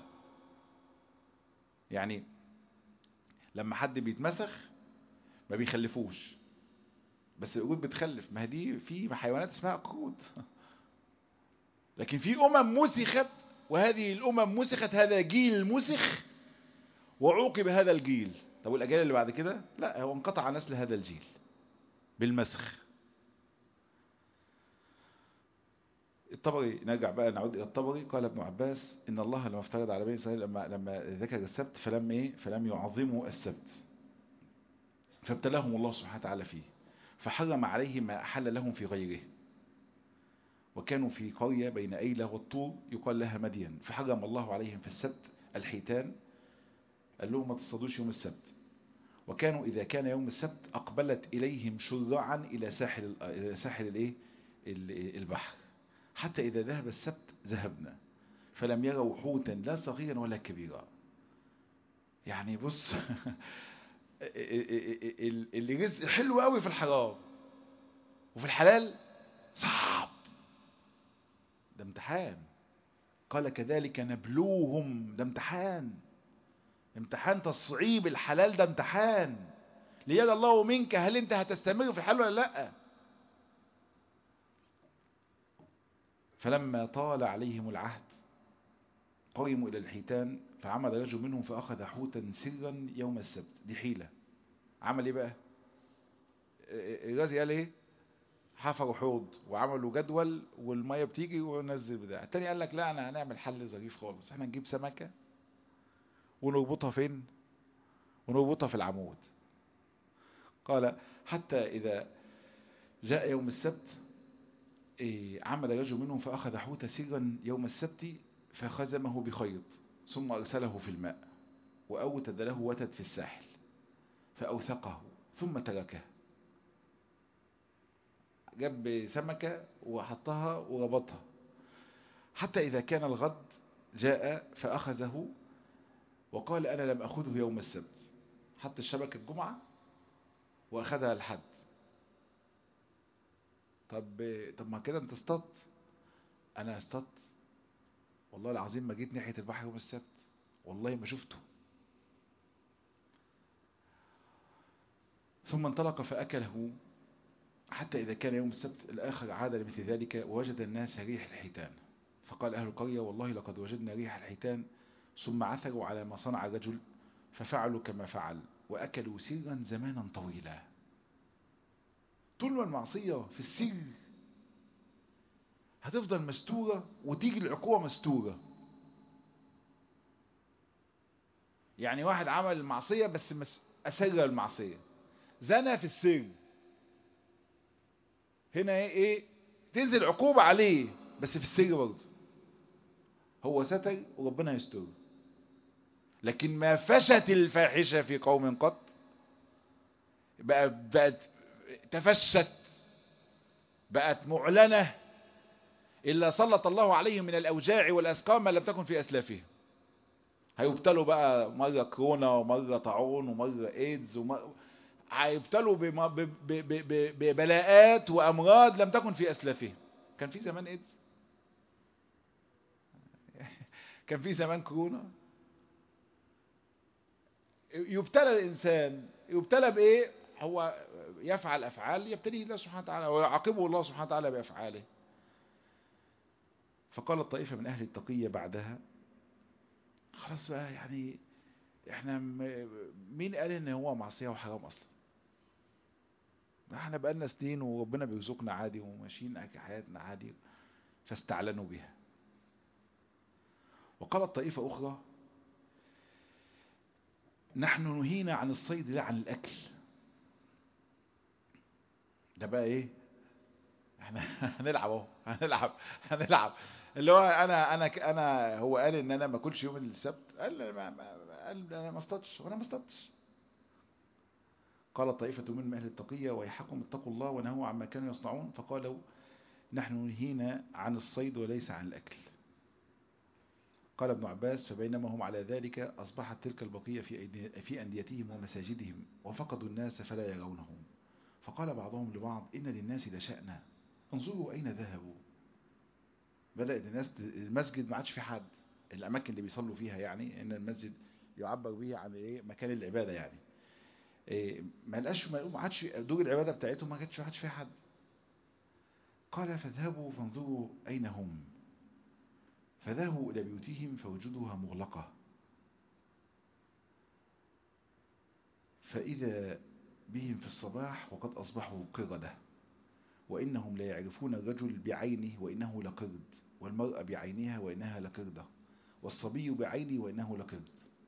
يعني لما حد بيتمسخ ما بيخلفوش بس القرود بتخلف ما دي في حيوانات اسمها قرود لكن في امم مسخت وهذه الأمم مسخت هذا جيل مسخ وعوقب هذا الجيل طب والأجيال اللي بعد كده لا هو انقطع نسل هذا الجيل بالمسخ الطبري نرجع بقى نعود الى الطبري قال ابن عباس ان الله لما افترض على بني اسرائيل لما لما ذكر السبت فلم ايه فلم يعظموا السبت فابتلاهم الله سبحانه وتعالى فيه فحرم عليهم ما احل لهم في غيره وكانوا في قرية بين أيلة والطور يقال لها مدين فحرم الله عليهم في السبت الحيتان قال لهم ما تصطادوش يوم السبت وكانوا إذا كان يوم السبت أقبلت إليهم شرعا إلى ساحل إلى ساحل الإيه البحر حتى إذا ذهب السبت ذهبنا فلم يروا حوتا لا صغيرا ولا كبيرا يعني بص اللي رزق حلو قوي في الحرام وفي الحلال صعب ده امتحان قال كذلك نبلوهم ده امتحان امتحان تصعيب الحلال ده امتحان ليد الله منك هل انت هتستمر في الحلال ولا لا فلما طال عليهم العهد قيموا الى الحيتان فعمل رجل منهم فاخذ حوتا سرا يوم السبت دي حيلة عمل ايه بقى الغازي قال ايه حفروا حوض وعملوا جدول والميه بتيجي ونزل بتاع التاني قال لك لا انا هنعمل حل ظريف خالص احنا نجيب سمكه ونربطها فين ونربطها في العمود قال حتى اذا جاء يوم السبت إيه عمل رجل منهم فاخذ حوت سرا يوم السبت فخزمه بخيط ثم ارسله في الماء واوتد له وتد في الساحل فاوثقه ثم تركه جاب سمكة وحطها وربطها حتى إذا كان الغد جاء فأخذه وقال أنا لم أخذه يوم السبت حط الشبكة الجمعة وأخذها الحد طب طب ما كده انت اصطدت انا اصطدت والله العظيم ما جيت ناحية البحر يوم السبت والله ما شفته ثم انطلق فأكله حتى إذا كان يوم السبت الآخر عاد لمثل ذلك ووجد الناس ريح الحيتان فقال أهل القرية والله لقد وجدنا ريح الحيتان ثم عثروا على ما صنع الرجل ففعلوا كما فعل وأكلوا سرا زمانا طويلا طول ما المعصية في السر هتفضل مستورة وتيجي العقوبة مستورة يعني واحد عمل المعصية بس أسر المعصية زنى في السر هنا ايه, إيه تنزل عقوبة عليه بس في السر برضه هو ستر وربنا يستر لكن ما فشت الفاحشة في قوم قط بقت, بقت تفشت بقت معلنة إلا سلط الله عليهم من الأوجاع والأسقام ما لم تكن في أسلافهم هيبتلوا بقى مرة كورونا ومرة طاعون ومرة ايدز ومرة هيبتلوا ببلاءات وأمراض لم تكن في أسلافهم كان في زمان ايدز كان في زمان كورونا يبتلى الإنسان يبتلى بإيه هو يفعل أفعال يبتليه الله سبحانه وتعالى ويعاقبه الله سبحانه وتعالى بأفعاله فقال الطائفة من أهل التقية بعدها خلاص بقى يعني احنا مين قال ان هو معصية وحرام اصلا احنا بقالنا سنين وربنا بيرزقنا عادي وماشيين حياتنا عادي فاستعلنوا بها وقالت طائفة اخرى نحن نهينا عن الصيد لا عن الاكل ده بقى ايه احنا هنلعب اهو هنلعب هنلعب اللي هو انا انا انا هو قال ان انا ما اكلش يوم السبت قال ما قال انا ما اصطدتش وانا ما اصطدتش قال طائفة من أهل التقية ويحكم اتقوا الله ونهوا عما كانوا يصنعون فقالوا نحن نهينا عن الصيد وليس عن الأكل قال ابن عباس فبينما هم على ذلك أصبحت تلك البقية في في أنديتهم ومساجدهم وفقدوا الناس فلا يرونهم فقال بعضهم لبعض إن للناس لشأنا انظروا أين ذهبوا بدأت الناس المسجد ما عادش في حد الأماكن اللي بيصلوا فيها يعني إن المسجد يعبر به عن إيه مكان العبادة يعني إيه ما لقاش ما عادش دور العبادة بتاعتهم ما كانش ما عادش فيها حد قال فاذهبوا فانظروا أين هم فذهبوا إلى بيوتهم فوجدوها مغلقة فإذا بهم في الصباح وقد أصبحوا قردة وإنهم لا يعرفون الرجل بعينه وإنه لقرد والمرأة بعينها وإنها لقردة والصبي بعينه وإنه لقرد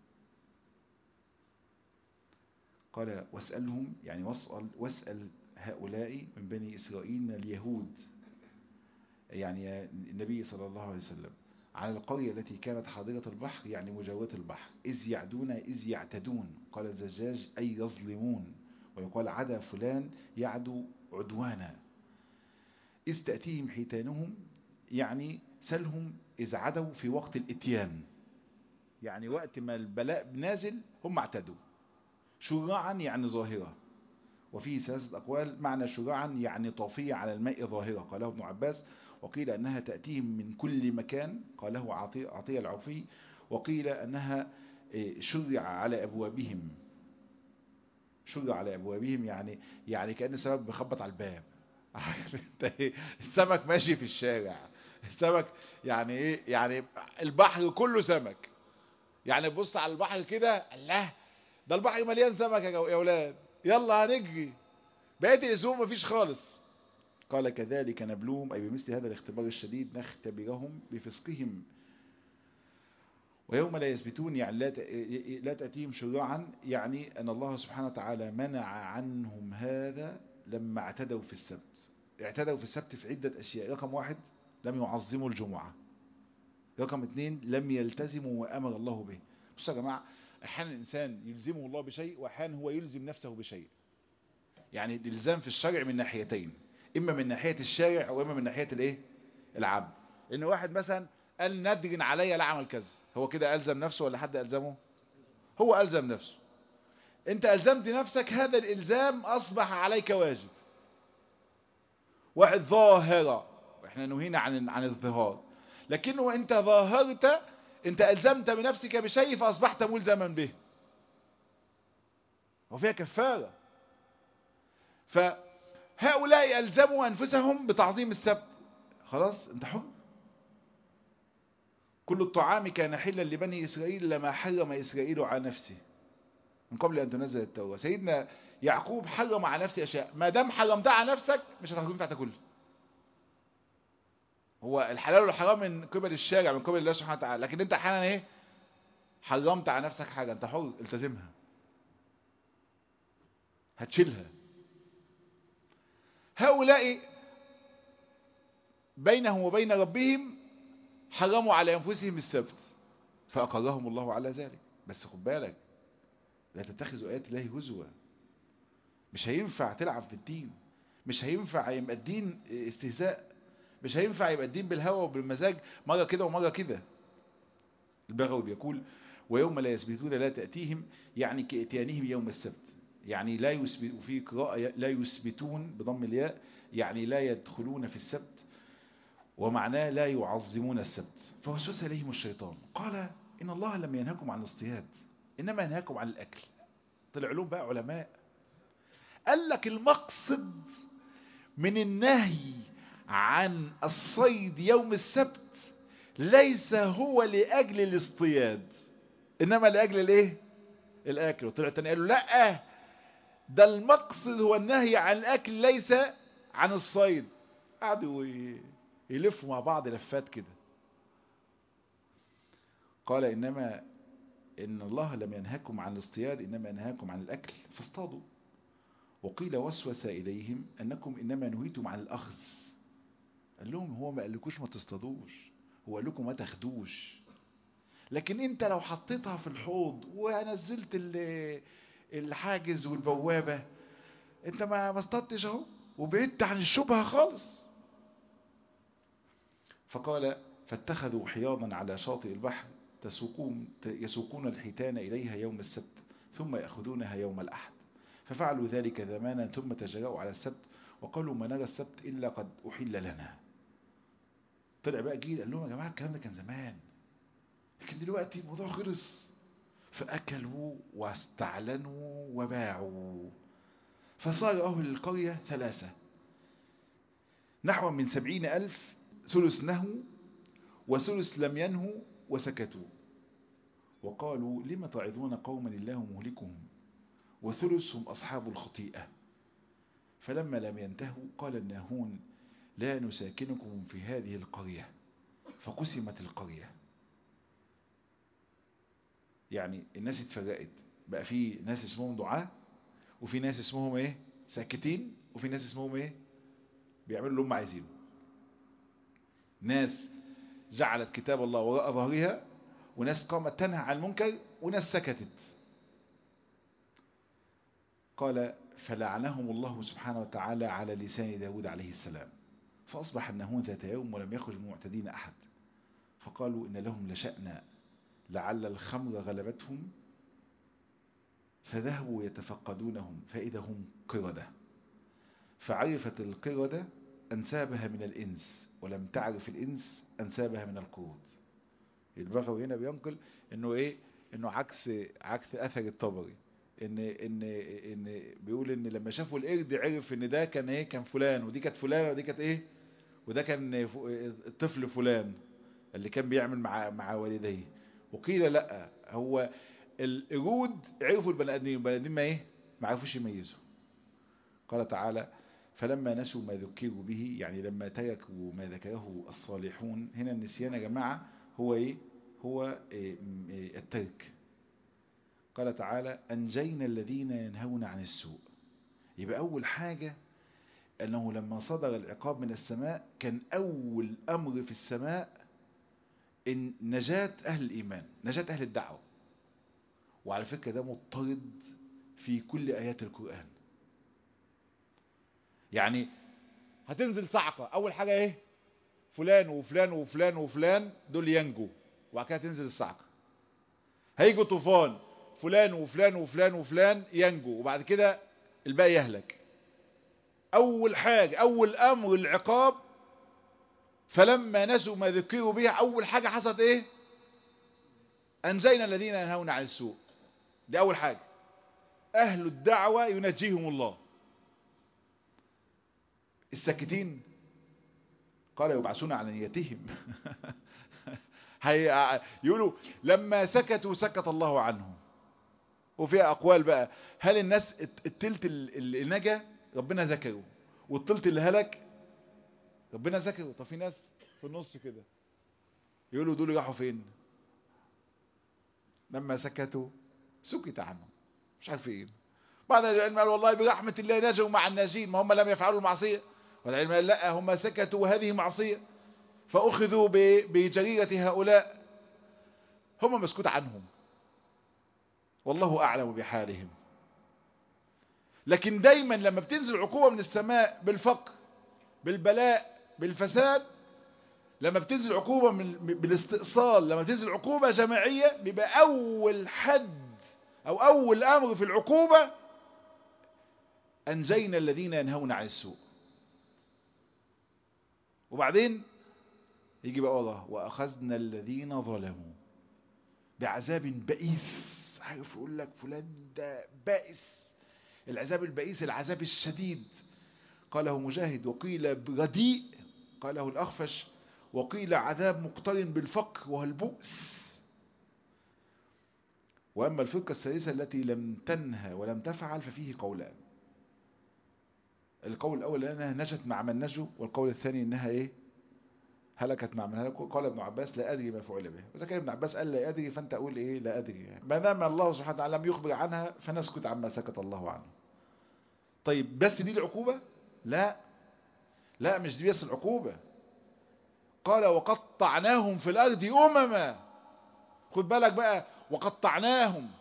قال واسألهم يعني واسأل, واسأل هؤلاء من بني إسرائيل من اليهود يعني النبي صلى الله عليه وسلم على القرية التي كانت حاضرة البحر يعني مجاورة البحر إذ يعدون إذ يعتدون قال الزجاج أي يظلمون ويقال عدا فلان يعدو عدوانا إذ تأتيهم حيتانهم يعني سلهم إذ عدوا في وقت الاتيان يعني وقت ما البلاء نازل هم اعتدوا شجاعا يعني ظاهرة وفيه ثلاثة أقوال معنى شجاعا يعني طافية على الماء ظاهرة قاله ابن عباس وقيل أنها تأتيهم من كل مكان قاله عطية العوفي وقيل أنها شرع على أبوابهم شرع على أبوابهم يعني يعني كأن السمك بيخبط على الباب السمك ماشي في الشارع السمك يعني ايه يعني البحر كله سمك يعني بص على البحر كده الله ده البحر مليان سمك يا اولاد يلا هنجري بقيت الاسبوع مفيش خالص قال كذلك نبلوهم أي بمثل هذا الاختبار الشديد نختبرهم بفسقهم ويوم لا يثبتون يعني لا لا تأتيهم شجاعا يعني أن الله سبحانه وتعالى منع عنهم هذا لما اعتدوا في السبت اعتدوا في السبت في عدة أشياء رقم واحد لم يعظموا الجمعة رقم اثنين لم يلتزموا ما أمر الله به بصوا يا جماعة أحيانا الإنسان يلزمه الله بشيء وأحيانا هو يلزم نفسه بشيء يعني الإلزام في الشرع من ناحيتين إما من ناحية الشارع وإما من ناحية الإيه العبد إن واحد مثلا قال ندرن عليا لا عمل كذا هو كده ألزم نفسه ولا حد ألزمه هو ألزم نفسه أنت ألزمت نفسك هذا الإلزام أصبح عليك واجب واحد ظاهرة احنا نهينا عن عن الظهار لكنه انت ظاهرت انت ألزمت بنفسك بشيء فأصبحت ملزما به وفيها كفارة فهؤلاء ألزموا أنفسهم بتعظيم السبت خلاص انت حر كل الطعام كان حلا لبني إسرائيل لما حرم إسرائيل على نفسه من قبل أن تنزل التوراة سيدنا يعقوب حرم على نفسه أشياء ما دام حرمتها على نفسك مش هتنفع تاكل هو الحلال والحرام من قبل الشارع من قبل الله سبحانه وتعالى لكن انت احيانا ايه حرمت على نفسك حاجة انت حر التزمها هتشيلها هؤلاء بينهم وبين ربهم حرموا على أنفسهم السبت فأقرهم الله على ذلك بس خد بالك لا تتخذوا آيات الله هزوا مش هينفع تلعب في الدين مش هينفع يبقى الدين استهزاء مش هينفع يبقى الدين بالهوى وبالمزاج مرة كده ومرة كده البغوي بيقول ويوم لا يثبتون لا تأتيهم يعني كإتيانهم يوم السبت يعني لا يثبت وفي قراءة لا يثبتون بضم الياء يعني لا يدخلون في السبت ومعناه لا يعظمون السبت فوسوس إليهم الشيطان قال إن الله لم ينهكم عن الاصطياد إنما ينهاكم عن الأكل طلع لهم بقى علماء قال لك المقصد من النهي عن الصيد يوم السبت ليس هو لأجل الاصطياد إنما لأجل الايه الأكل وطلع تاني قالوا لا ده المقصد هو النهي عن الأكل ليس عن الصيد قعدوا يلفوا مع بعض لفات كده قال إنما إن الله لم ينهاكم عن الاصطياد إنما ينهاكم عن الأكل فاصطادوا وقيل وسوس إليهم أنكم إنما نهيتم عن الأخذ قال لهم هو ما قالكوش ما تصطادوش هو قال لكم ما تاخدوش لكن انت لو حطيتها في الحوض ونزلت الحاجز والبوابة انت ما اصطدتش اهو وبعدت عن الشبهة خالص فقال فاتخذوا حياضا على شاطئ البحر تسوقون يسوقون الحيتان إليها يوم السبت ثم يأخذونها يوم الأحد ففعلوا ذلك زمانا ثم تجرأوا على السبت وقالوا ما نرى السبت إلا قد أحل لنا طلع بقى جيل قال لهم يا جماعة الكلام ده كان زمان لكن دلوقتي الموضوع خلص فأكلوا واستعلنوا وباعوا فصار أهل القرية ثلاثة نحو من سبعين ألف ثلث نهوا وثلث لم ينهوا وسكتوا وقالوا لم تعظون قوما الله مهلكهم وثلث هم أصحاب الخطيئة فلما لم ينتهوا قال الناهون لا نساكنكم في هذه القرية فقسمت القرية يعني الناس اتفرقت بقى في ناس اسمهم دعاة وفي ناس اسمهم ايه ساكتين وفي ناس اسمهم ايه بيعملوا اللي هم عايزينه ناس جعلت كتاب الله وراء ظهرها وناس قامت تنهى عن المنكر وناس سكتت قال فلعنهم الله سبحانه وتعالى على لسان داود عليه السلام فأصبح النهون ذات يوم ولم يخرج من معتدين أحد فقالوا إن لهم لشأنا لعل الخمر غلبتهم فذهبوا يتفقدونهم فإذا هم قردة فعرفت القردة أنسابها من الإنس ولم تعرف الإنس أنسابها من القرود البغوي هنا بينقل إنه إيه إنه عكس عكس أثر الطبري إن إن إن بيقول إن لما شافوا القرد عرف إن ده كان إيه كان فلان ودي كانت فلانة ودي كانت إيه وده كان الطفل فلان اللي كان بيعمل مع مع والديه وقيل لا هو القرود عرفوا البني ادمين البني ادمين ما ايه ما عرفوش يميزوا قال تعالى فلما نسوا ما ذكروا به يعني لما تركوا ما ذكره الصالحون هنا النسيان يا جماعه هو ايه هو إيه إيه الترك قال تعالى انجينا الذين ينهون عن السوء يبقى اول حاجه انه لما صدر العقاب من السماء كان اول امر في السماء إن نجاة أهل الإيمان نجاة أهل الدعوة وعلى فكرة ده مضطرد في كل آيات القرآن يعني هتنزل صعقة أول حاجة إيه فلان وفلان وفلان وفلان دول ينجوا وبعد كده تنزل الصعقة هيجوا طوفان فلان وفلان وفلان وفلان ينجوا وبعد كده الباقي يهلك أول حاجة أول أمر العقاب فلما نسوا ما ذكروا به اول حاجة حصلت ايه انجينا الذين ينهون عن السوء دي اول حاجة اهل الدعوة ينجيهم الله الساكتين قال يبعثون على نيتهم هي يقولوا لما سكتوا سكت الله عنهم وفيها اقوال بقى هل الناس التلت اللي نجا ربنا ذكره والتلت اللي هلك ربنا ذكره طب في ناس في النص كده يقولوا دول راحوا فين لما سكتوا سكت عنهم مش عارفين بعض العلم قال والله برحمة الله نجوا مع الناجين ما هم لم يفعلوا المعصية والعلم قال لا هم سكتوا وهذه معصية فأخذوا بجريرة هؤلاء هم مسكوت عنهم والله أعلم بحالهم لكن دايما لما بتنزل عقوبة من السماء بالفقر بالبلاء بالفساد لما بتنزل عقوبة من بالاستئصال لما تنزل عقوبة جماعية بيبقى أول حد أو أول أمر في العقوبة أنجينا الذين ينهون عن السوء وبعدين يجي بقى والله وأخذنا الذين ظلموا بعذاب بئيس عارف يقول لك فلان ده بائس العذاب البئيس العذاب الشديد قاله مجاهد وقيل رديء قاله الأخفش وقيل عذاب مقترن بالفقر وهو البؤس وأما الفرقة الثالثة التي لم تنهى ولم تفعل ففيه قولان القول الأول أنها نجت مع من نجوا والقول الثاني أنها إيه هلكت مع من هلك قال ابن عباس لا أدري ما فعل به وإذا كان ابن عباس قال لا أدري فأنت أقول إيه لا أدري ما دام الله سبحانه وتعالى لم يخبر عنها فنسكت عما سكت الله عنه طيب بس دي العقوبة لا لا مش دي بس العقوبة قال وقطعناهم في الأرض أمما خد بالك بقى وقطعناهم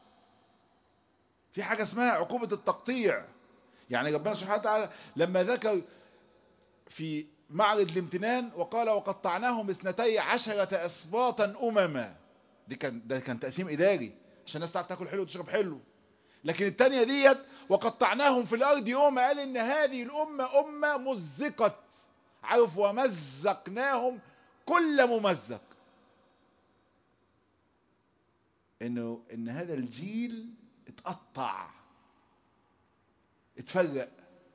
في حاجة اسمها عقوبة التقطيع يعني ربنا سبحانه وتعالى لما ذكر في معرض الامتنان وقال وقطعناهم اثنتي عشرة أسباطا أمما دي كان ده كان تقسيم إداري عشان الناس تعرف تاكل حلو وتشرب حلو لكن التانية ديت وقطعناهم في الأرض أمة قال إن هذه الأمة أمة مزقت عارف ومزقناهم كل ممزق إنه إن هذا الجيل اتقطع اتفرق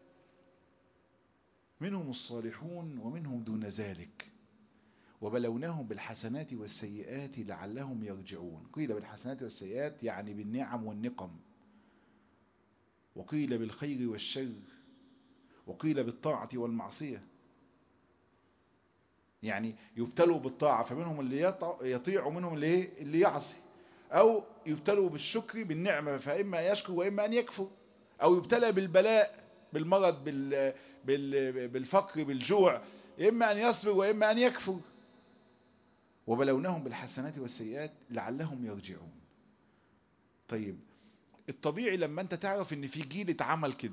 منهم الصالحون ومنهم دون ذلك وبلوناهم بالحسنات والسيئات لعلهم يرجعون قيل بالحسنات والسيئات يعني بالنعم والنقم وقيل بالخير والشر وقيل بالطاعة والمعصية يعني يبتلوا بالطاعة فمنهم اللي يطيع ومنهم اللي اللي يعصي أو يبتلوا بالشكر بالنعمة فإما يشكر وإما أن يكفر أو يبتلى بالبلاء بالمرض بال بال بالفقر بالجوع إما أن يصبر وإما أن يكفر وبلوناهم بالحسنات والسيئات لعلهم يرجعون طيب الطبيعي لما انت تعرف ان في جيل اتعمل كده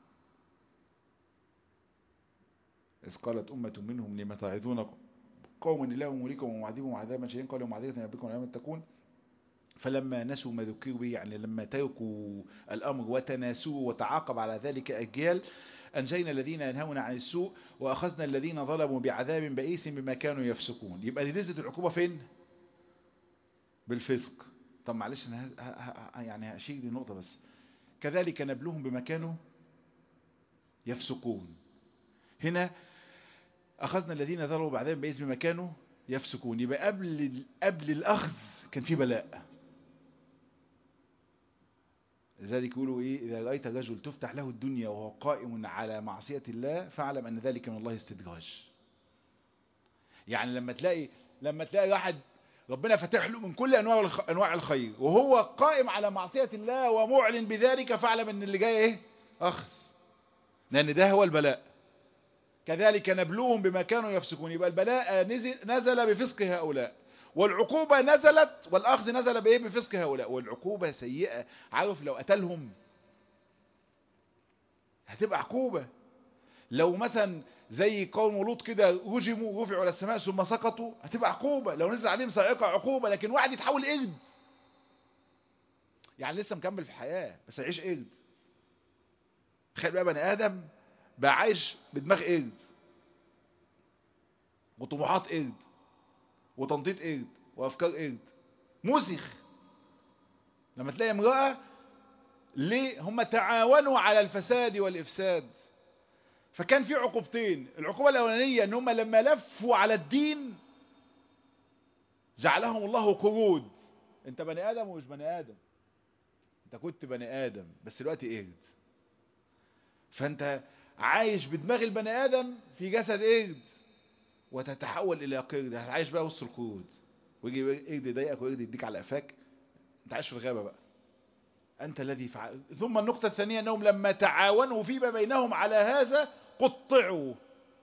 إذ قالت أمة منهم لما تعظون قوم الله موليكم ومعذبهم عذابا شديدا قالوا معذرة ربكم ولم تكون فلما نسوا ما ذكروا به يعني لما تركوا الأمر وتناسوه وتعاقب على ذلك أجيال أنجينا الذين ينهون عن السوء وأخذنا الذين ظلموا بعذاب بئيس بما كانوا يفسقون يبقى دي نزلت العقوبة فين بالفسق طب معلش أنا ه... ه... يعني هشير دي نقطة بس كذلك نبلوهم بما كانوا يفسقون هنا أخذنا الذين ظلموا بعذاب بئيس بما كانوا يفسقون يبقى قبل قبل الأخذ كان في بلاء لذلك يقولوا إيه إذا رأيت رجل تفتح له الدنيا وهو قائم على معصية الله فاعلم أن ذلك من الله استدراج يعني لما تلاقي لما تلاقي واحد ربنا فتح له من كل أنواع الخ... أنواع الخير وهو قائم على معصية الله ومعلن بذلك فاعلم أن اللي جاي إيه أخذ لأن ده هو البلاء كذلك نبلوهم بما كانوا يفسقون يبقى البلاء نزل, نزل بفسق هؤلاء والعقوبة نزلت والأخذ نزل بإيه بفسق هؤلاء والعقوبة سيئة عارف لو قتلهم هتبقى عقوبة لو مثلا زي قوم لوط كده رجموا رفعوا على السماء ثم سقطوا هتبقى عقوبة لو نزل عليهم صاعقة عقوبة لكن واحد يتحول قرد يعني لسه مكمل في الحياة بس هيعيش قرد تخيل بقى بني آدم بقى عايش بدماغ قرد وطموحات قرد وتنطيط قرد وافكار قرد موسخ لما تلاقي امرأة ليه هم تعاونوا على الفساد والافساد فكان في عقوبتين العقوبة الاولانية ان هم لما لفوا على الدين جعلهم الله قرود انت بني ادم ومش بني ادم انت كنت بني ادم بس دلوقتي قرد فانت عايش بدماغ البني ادم في جسد قرد وتتحول الى قرد هتعيش بقى وسط القرود ويجي قرد يضايقك وقرد يديك على قفاك انت عايش في الغابه بقى انت الذي فعل ثم النقطه الثانيه انهم لما تعاونوا فيما بينهم على هذا قطعوا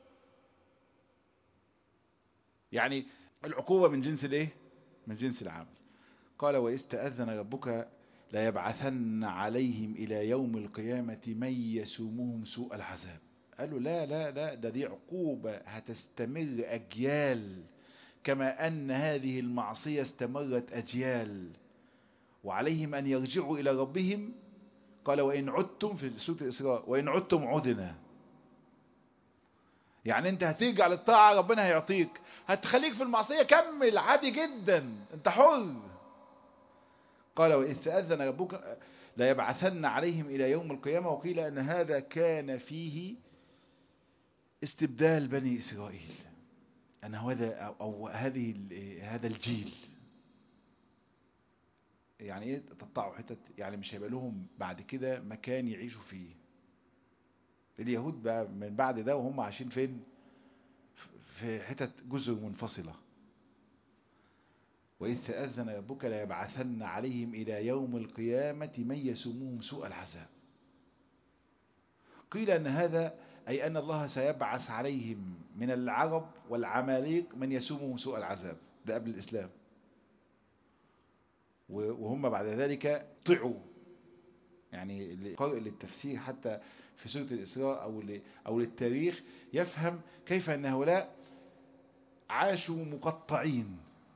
يعني العقوبه من جنس الايه من جنس العمل قال واذ تاذن ربك لا يبعثن عليهم الى يوم القيامه من يسومهم سوء العذاب قالوا لا لا لا ده دي عقوبة هتستمر أجيال كما أن هذه المعصية استمرت أجيال وعليهم أن يرجعوا إلى ربهم قال وإن عدتم في سورة الإسراء وإن عدتم عدنا يعني انت هترجع للطاعة ربنا هيعطيك هتخليك في المعصية كمل عادي جدا انت حر قال وإذ تأذن ربك لا يبعثن عليهم إلى يوم القيامة وقيل أن هذا كان فيه استبدال بني إسرائيل أن هذا أو هذه هذا الجيل يعني ايه تقطعوا حتت يعني مش هيبقى لهم بعد كده مكان يعيشوا فيه اليهود بقى من بعد ده وهم عايشين فين في حتت جزر منفصلة وإذ تأذن ربك لا يبعثن عليهم إلى يوم القيامة من يسومهم سوء العذاب قيل أن هذا أي أن الله سيبعث عليهم من العرب والعماليق من يسومهم سوء العذاب ده قبل الإسلام وهم بعد ذلك طعوا يعني القارئ للتفسير حتى في سورة الإسراء أو أو للتاريخ يفهم كيف أن هؤلاء عاشوا مقطعين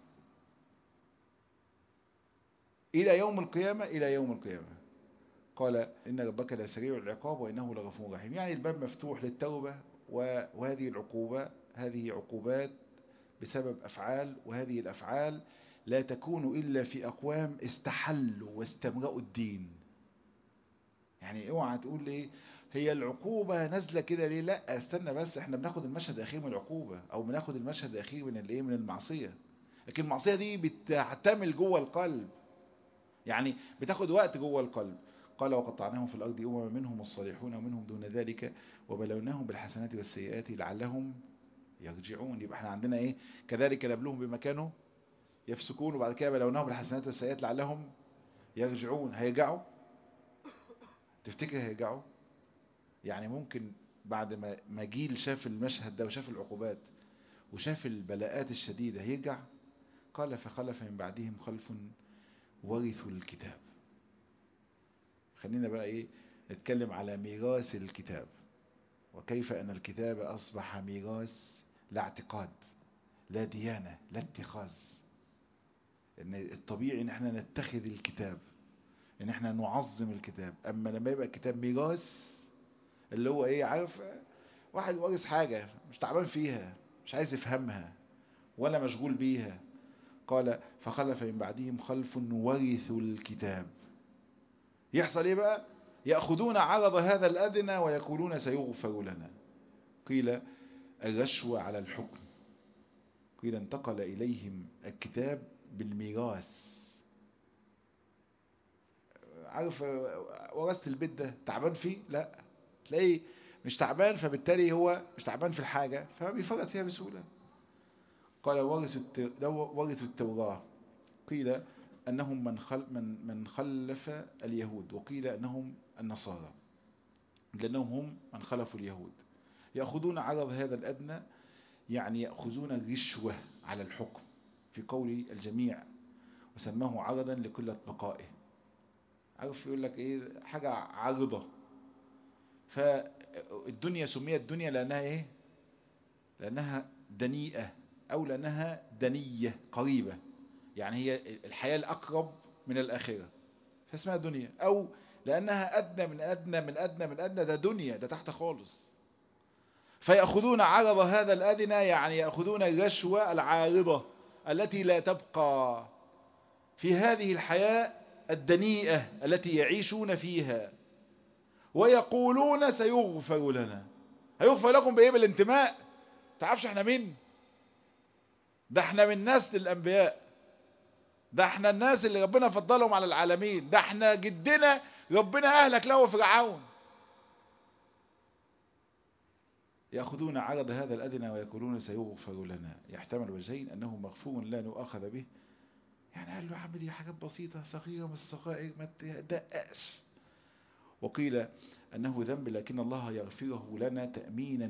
إلى يوم القيامة إلى يوم القيامة قال إن ربك لسريع العقاب وإنه لغفور رحيم يعني الباب مفتوح للتوبة وهذه العقوبة هذه عقوبات بسبب أفعال وهذه الأفعال لا تكون إلا في أقوام استحلوا واستمرأوا الدين يعني اوعى تقول لي هي العقوبة نازلة كده ليه لا استنى بس احنا بناخد المشهد الأخير من العقوبة أو بناخد المشهد الأخير من الايه من المعصية لكن المعصية دي بتعتمل جوه القلب يعني بتاخد وقت جوه القلب قال وقطعناهم في الأرض أمما منهم الصالحون ومنهم دون ذلك وبلوناهم بالحسنات والسيئات لعلهم يرجعون يبقى احنا عندنا ايه كذلك نبلوهم بما كانوا يفسكون وبعد كده بلوناهم بالحسنات والسيئات لعلهم يرجعون هيرجعوا تفتكر هيرجعوا يعني ممكن بعد ما ما جيل شاف المشهد ده وشاف العقوبات وشاف البلاءات الشديدة هيرجع قال فخلف من بعدهم خلف ورثوا الكتاب خلينا بقى ايه نتكلم على ميراث الكتاب وكيف ان الكتاب اصبح ميراث لا اعتقاد لا ديانة لا اتخاذ ان الطبيعي ان احنا نتخذ الكتاب ان احنا نعظم الكتاب اما لما يبقى الكتاب ميراث اللي هو ايه عارف واحد وارث حاجة مش تعبان فيها مش عايز يفهمها ولا مشغول بيها قال فخلف من بعدهم خلف ورثوا الكتاب يحصل ايه بقى يأخذون عرض هذا الأدنى ويقولون سيغفر لنا قيل الرشوة على الحكم قيل انتقل إليهم الكتاب بالميراث عارف ورثت البيت ده تعبان فيه لا تلاقيه مش تعبان فبالتالي هو مش تعبان في الحاجة فبيفرط فيها بسهولة قال ورثوا التوراة قيل أنهم من, خل من, من خلف اليهود وقيل أنهم النصارى لأنهم هم من خلفوا اليهود يأخذون عرض هذا الأدنى يعني يأخذون الرشوة على الحكم في قول الجميع وسماه عرضا لكل بقائه عارف يقول لك ايه حاجة عارضة فالدنيا سميت دنيا لأنها ايه لأنها دنيئة أو لأنها دنية قريبة يعني هي الحياة الأقرب من الآخرة فاسمها دنيا أو لأنها أدنى من أدنى من أدنى من أدنى ده دنيا ده تحت خالص فيأخذون عرض هذا الأدنى يعني يأخذون الرشوة العارضة التي لا تبقى في هذه الحياة الدنيئة التي يعيشون فيها ويقولون سيغفر لنا هيغفر لكم بإيه بالانتماء تعرفش احنا مين ده احنا من نسل الأنبياء ده احنا الناس اللي ربنا فضلهم على العالمين ده احنا جدنا ربنا أهلك له فرعون يأخذون عرض هذا الأدنى ويقولون سيغفر لنا يحتمل وجهين أنه مغفور لا نؤاخذ به يعني قال له يا عم دي حاجات بسيطة صغيرة من الصغائر ما تدققش وقيل أنه ذنب لكن الله يغفره لنا تأمينا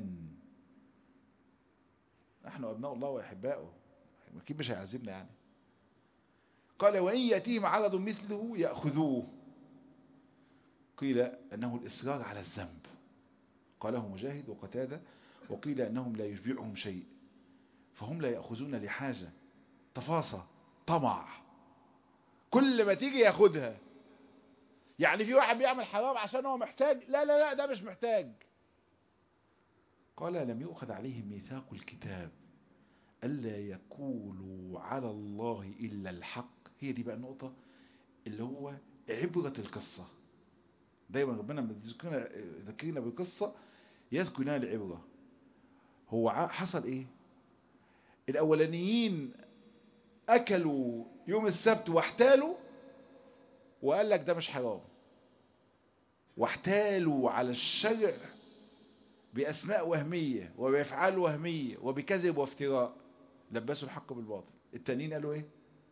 نحن أبناء الله وأحباؤه أكيد مش هيعذبنا يعني قال وإن يأتيهم عرض مثله يأخذوه قيل أنه الإصرار على الذنب قاله مجاهد وقتادة وقيل أنهم لا يشبعهم شيء فهم لا يأخذون لحاجة تفاصى طمع كل ما تيجي ياخدها يعني في واحد بيعمل حرام عشان هو محتاج لا لا لا ده مش محتاج قال لم يؤخذ عليهم ميثاق الكتاب ألا يقولوا على الله إلا الحق هي دي بقى النقطة اللي هو عبرة القصة دايما ربنا لما يذكرنا بالقصة يذكر لنا العبرة هو حصل ايه الاولانيين اكلوا يوم السبت واحتالوا وقال لك ده مش حرام واحتالوا على الشرع باسماء وهمية وبافعال وهمية وبكذب وافتراء لبسوا الحق بالباطل التانيين قالوا ايه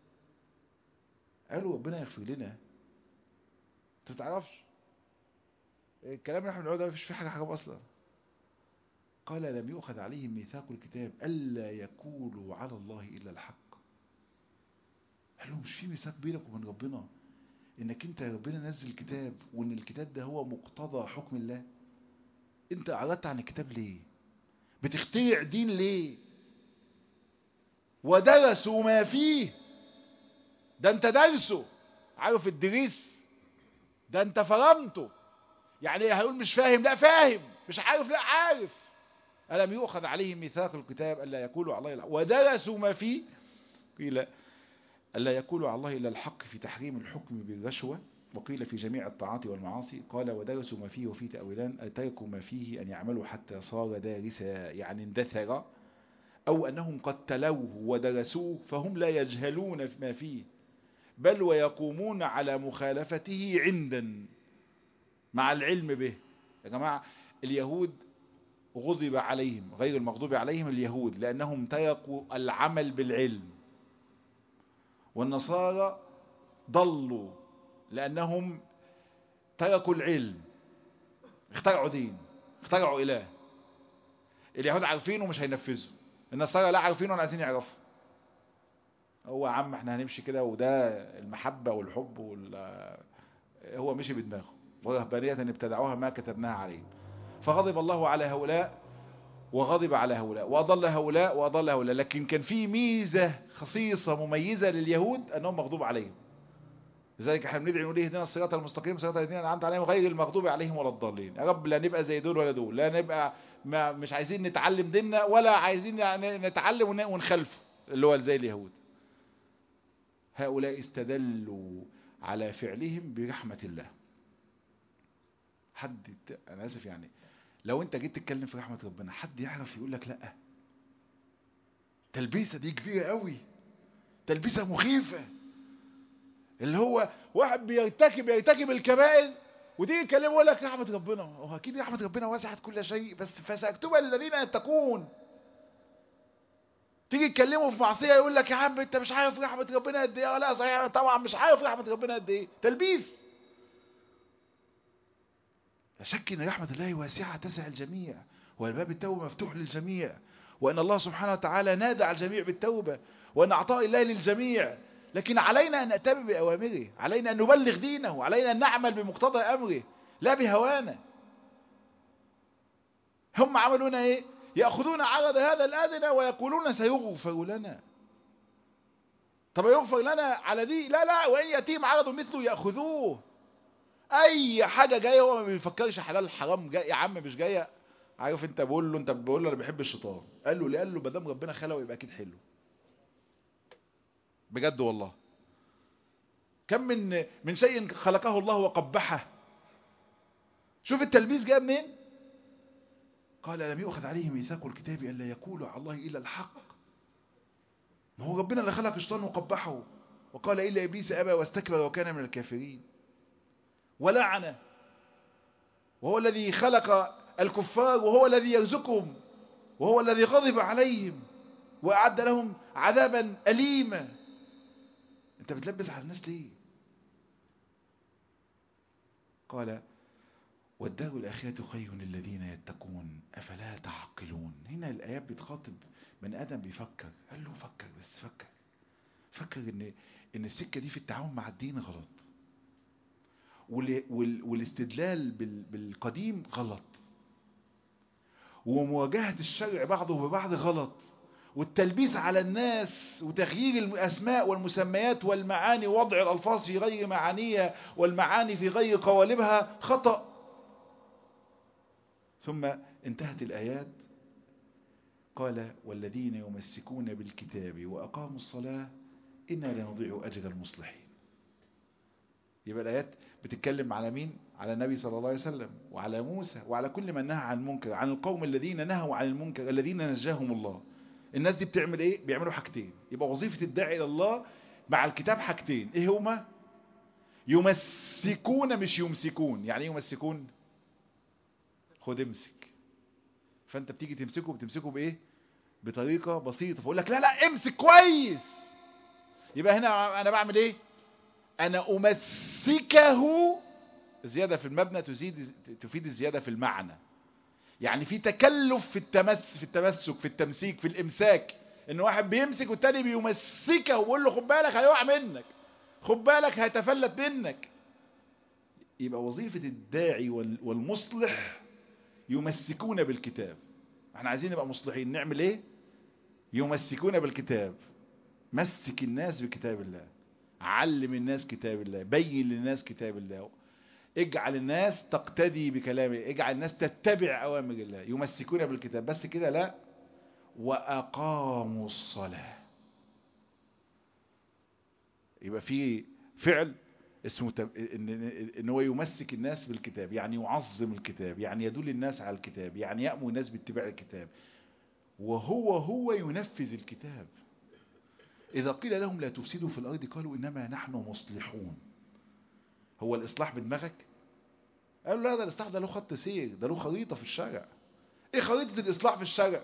قالوا ربنا يغفر لنا انت ما تعرفش الكلام اللي احنا بنقوله ده مفيش فيه حاجه حرام اصلا قال لم يؤخذ عليهم ميثاق الكتاب الا يقولوا على الله الا الحق قال لهم مش في ميثاق بينك وبين ربنا انك انت ربنا نزل كتاب وان الكتاب ده هو مقتضى حكم الله انت اعرضت عن الكتاب ليه بتخترع دين ليه ودرسوا ما فيه ده انت درسه عارف الدريس ده انت فرمته يعني هيقول مش فاهم لا فاهم مش عارف لا عارف ألم يؤخذ عليهم ميثاق الكتاب ألا يقولوا على الله ودرسوا ما فيه قيل ألا يقولوا على الله إلا الحق في تحريم الحكم بالرشوة وقيل في جميع الطاعات والمعاصي قال ودرسوا ما فيه وفي تأويلان أتركوا ما فيه أن يعملوا حتى صار دارسا يعني اندثر أو أنهم قد تلوه ودرسوه فهم لا يجهلون ما فيه بل ويقومون على مخالفته عندا مع العلم به يا جماعة اليهود غضب عليهم غير المغضوب عليهم اليهود لأنهم تيقوا العمل بالعلم والنصارى ضلوا لأنهم تركوا العلم اخترعوا دين اخترعوا إله اليهود عارفينه ومش هينفذوا النصارى لا عارفينه ولا عايزين يعرفوا هو يا عم احنا هنمشي كده وده المحبة والحب وال... هو مشي بدماغه ورهبانية ابتدعوها ما كتبناها عليهم فغضب الله على هؤلاء وغضب على هؤلاء وأضل هؤلاء وأضل هؤلاء لكن كان في ميزة خصيصة مميزة لليهود أنهم مغضوب عليهم لذلك احنا بندعي نقول اهدنا الصراط المستقيم صراط الذين انعمت عليهم غير المغضوب عليهم ولا الضالين يا رب لا نبقى زي دول ولا دول لا نبقى ما مش عايزين نتعلم ديننا ولا عايزين نتعلم ونخلفه اللي هو زي اليهود هؤلاء استدلوا على فعلهم برحمة الله حد انا اسف يعني لو انت جيت تتكلم في رحمة ربنا حد يعرف يقول لك لا تلبيسة دي كبيرة قوي تلبيسة مخيفة اللي هو واحد بيرتكب يرتكب الكبائر وتيجي تكلمه يقول لك رحمة ربنا هو اكيد رحمة ربنا وسعت كل شيء بس فساكتبها للذين يتقون تيجي تكلمه في معصية يقول لك يا عم انت مش عارف رحمة ربنا قد ايه لا صحيح طبعا مش عارف رحمة ربنا قد ايه تلبيس لا شك ان رحمة الله واسعة تسع الجميع والباب التوبة مفتوح للجميع وان الله سبحانه وتعالى نادى على الجميع بالتوبة وان عطاء الله للجميع لكن علينا ان نأتبع بأوامره علينا ان نبلغ دينه علينا ان نعمل بمقتضى امره لا بهوانا هم عملون ايه يأخذون عرض هذا الأدنى ويقولون سيغفر لنا طب يغفر لنا على دي لا لا وإن يأتيهم عرض مثله يأخذوه أي حاجة جاية هو ما بيفكرش حلال حرام جاي يا عم مش جاية عارف انت بقول له انت بقول له انا بحب الشيطان قال له ليه قال له ما دام ربنا خلقه يبقى اكيد حلو بجد والله كم من من شيء خلقه الله وقبحه شوف التلبيس جاء منين قال لم يؤخذ عليه ميثاق الكتاب ألا يقولوا على الله إلا الحق ما هو ربنا اللي خلق الشيطان وقبحه وقال إلا إبليس أبى واستكبر وكان من الكافرين ولعنه وهو الذي خلق الكفار وهو الذي يرزقهم وهو الذي غضب عليهم وأعد لهم عذابا أليما أنت بتلبس على الناس ليه قال والدار الآخرة خير للذين يتقون أفلا تعقلون هنا الآيات بتخاطب من آدم بيفكر قال له فكر بس فكر فكر إن, إن السكة دي في التعاون مع الدين غلط وال وال والاستدلال بال بالقديم غلط ومواجهة الشرع بعضه ببعض غلط والتلبيس على الناس وتغيير الأسماء والمسميات والمعاني وضع الألفاظ في غير معانيها والمعاني في غير قوالبها خطأ ثم انتهت الآيات قال والذين يمسكون بالكتاب وأقاموا الصلاة إنا لنضيع أجر المصلحين يبقى الآيات بتتكلم على مين على النبي صلى الله عليه وسلم وعلى موسى وعلى كل من نهى عن المنكر عن القوم الذين نهوا عن المنكر الذين نجاهم الله الناس دي بتعمل ايه بيعملوا حاجتين يبقى وظيفة الداعي الى الله مع الكتاب حاجتين ايه هما يمسكون مش يمسكون يعني ايه يمسكون خد امسك فانت بتيجي تمسكه بتمسكه بايه بطريقة بسيطة فاقول لك لا لا امسك كويس يبقى هنا انا بعمل ايه انا امسكه زيادة في المبنى تزيد تفيد الزيادة في المعنى يعني في تكلف في التمس في التمسك في التمسيك في الامساك ان واحد بيمسك والتاني بيمسكه ويقول له خد بالك هيقع منك خد بالك هيتفلت منك يبقى وظيفة الداعي والمصلح يمسكون بالكتاب احنا عايزين نبقى مصلحين نعمل ايه يمسكون بالكتاب مسك الناس بكتاب الله علم الناس كتاب الله بين للناس كتاب الله اجعل الناس تقتدي بكلامه اجعل الناس تتبع اوامر الله يمسكون بالكتاب بس كده لا واقاموا الصلاة يبقى في فعل اسمه تم... ان ان هو يمسك الناس بالكتاب يعني يعظم الكتاب يعني يدل الناس على الكتاب يعني يأمر الناس باتباع الكتاب وهو هو ينفذ الكتاب إذا قيل لهم لا تفسدوا في الأرض قالوا إنما نحن مصلحون هو الإصلاح بدماغك قالوا لا ده الاصلاح ده له خط سير ده له خريطة في الشرع ايه خريطة الاصلاح في الشرع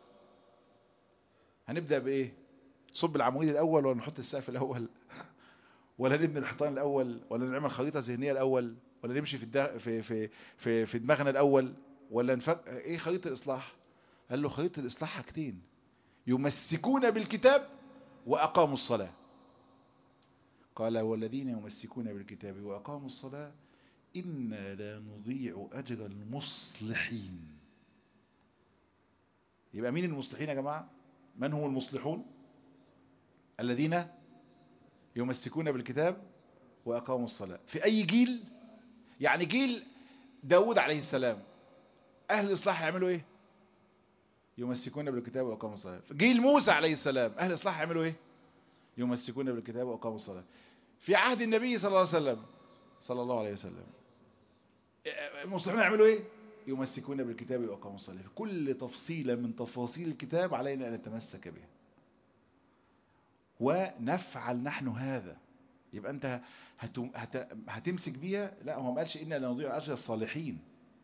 هنبدأ بايه صب العمود الاول ولا نحط السقف الاول ولا نبني الحيطان الاول ولا نعمل خريطة ذهنية الاول ولا نمشي في الدغ... في في في في دماغنا الاول ولا نفك ايه خريطة الاصلاح قال له خريطة الاصلاح حاجتين يمسكون بالكتاب واقاموا الصلاة قال والذين يمسكون بالكتاب واقاموا الصلاة إنا لا نضيع أجر المصلحين يبقى مين المصلحين يا جماعة من هم المصلحون الذين يمسكون بالكتاب وأقاموا الصلاة في أي جيل يعني جيل داود عليه السلام أهل الإصلاح يعملوا إيه يمسكون بالكتاب وأقاموا الصلاة في جيل موسى عليه السلام أهل الإصلاح يعملوا إيه يمسكون بالكتاب وأقاموا الصلاة في عهد النبي صلى الله عليه وسلم صلى الله عليه وسلم المصلحون يعملوا ايه يمسكون بالكتاب واقاموا الصلاه كل تفصيله من تفاصيل الكتاب علينا ان نتمسك بها ونفعل نحن هذا يبقى انت هتم هت هتمسك بيها لا هو ما قالش ان لا نضيع اجر الصالحين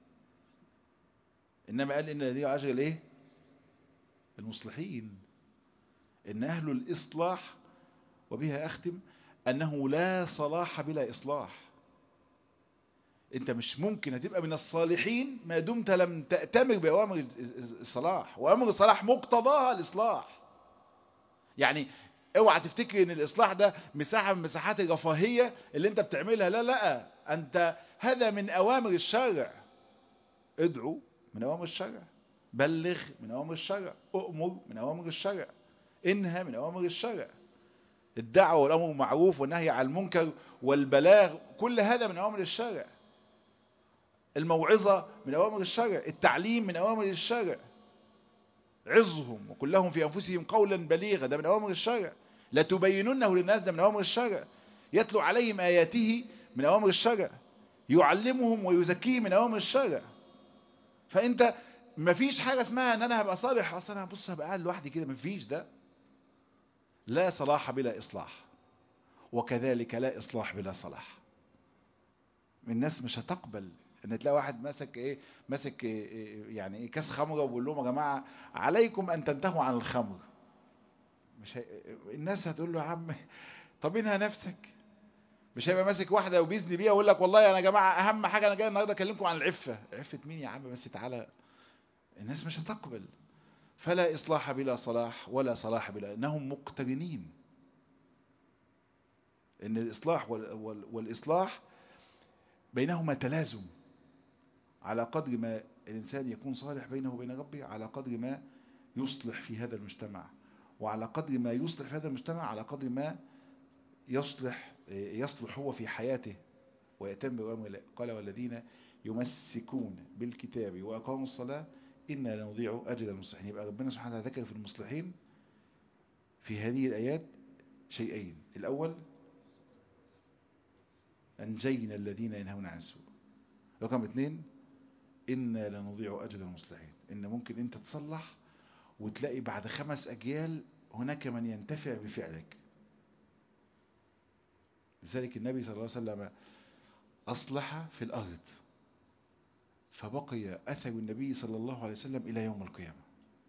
انما قال ان لا نضيع اجر الايه المصلحين ان اهل الاصلاح وبها اختم انه لا صلاح بلا اصلاح انت مش ممكن هتبقى من الصالحين ما دمت لم تأتمر بأوامر الصلاح وأمر الصلاح مقتضاها الإصلاح يعني اوعى تفتكر ان الإصلاح ده مساحة من مساحات الرفاهية اللي انت بتعملها لا لا انت هذا من أوامر الشرع ادعو من أوامر الشرع بلغ من أوامر الشرع أؤمر من أوامر الشرع انهى من أوامر الشرع الدعوة والأمر بالمعروف والنهي عن المنكر والبلاغ كل هذا من أوامر الشرع الموعظة من أوامر الشرع التعليم من أوامر الشرع عظهم وقل لهم في أنفسهم قولا بليغا ده من أوامر الشرع لا تبيننه للناس ده من أوامر الشرع يتلو عليهم آياته من أوامر الشرع يعلمهم ويزكيهم من أوامر الشرع فأنت مفيش حاجة اسمها ان انا هبقى صالح اصلا انا بص هبقى قاعد لوحدي كده مفيش ده لا صلاح بلا اصلاح وكذلك لا اصلاح بلا صلاح الناس مش هتقبل ان تلاقي واحد ماسك ايه ماسك إيه يعني ايه كاس خمره وبيقول لهم يا جماعه عليكم ان تنتهوا عن الخمر مش هي... الناس هتقول له يا عم طب انهى نفسك مش هيبقى ماسك واحده وبيزني بيها ويقول لك والله يا جماعه اهم حاجه انا جاي النهارده اكلمكم عن العفه عفه مين يا عم بس تعالى الناس مش هتقبل فلا اصلاح بلا صلاح ولا صلاح بلا انهم مقترنين ان الاصلاح وال... وال... والاصلاح بينهما تلازم على قدر ما الإنسان يكون صالح بينه وبين ربه على قدر ما يصلح في هذا المجتمع وعلى قدر ما يصلح في هذا المجتمع على قدر ما يصلح يصلح هو في حياته ويتم بأمر قال والذين يمسكون بالكتاب وأقاموا الصلاة إنا لنضيع أجر المصلحين يبقى ربنا سبحانه وتعالى ذكر في المصلحين في هذه الآيات شيئين الأول أنجينا الذين ينهون عن السوء رقم اثنين إنا لنضيع أجر المصلحين إن ممكن أنت تصلح وتلاقي بعد خمس أجيال هناك من ينتفع بفعلك لذلك النبي صلى الله عليه وسلم أصلح في الأرض فبقي أثر النبي صلى الله عليه وسلم إلى يوم القيامة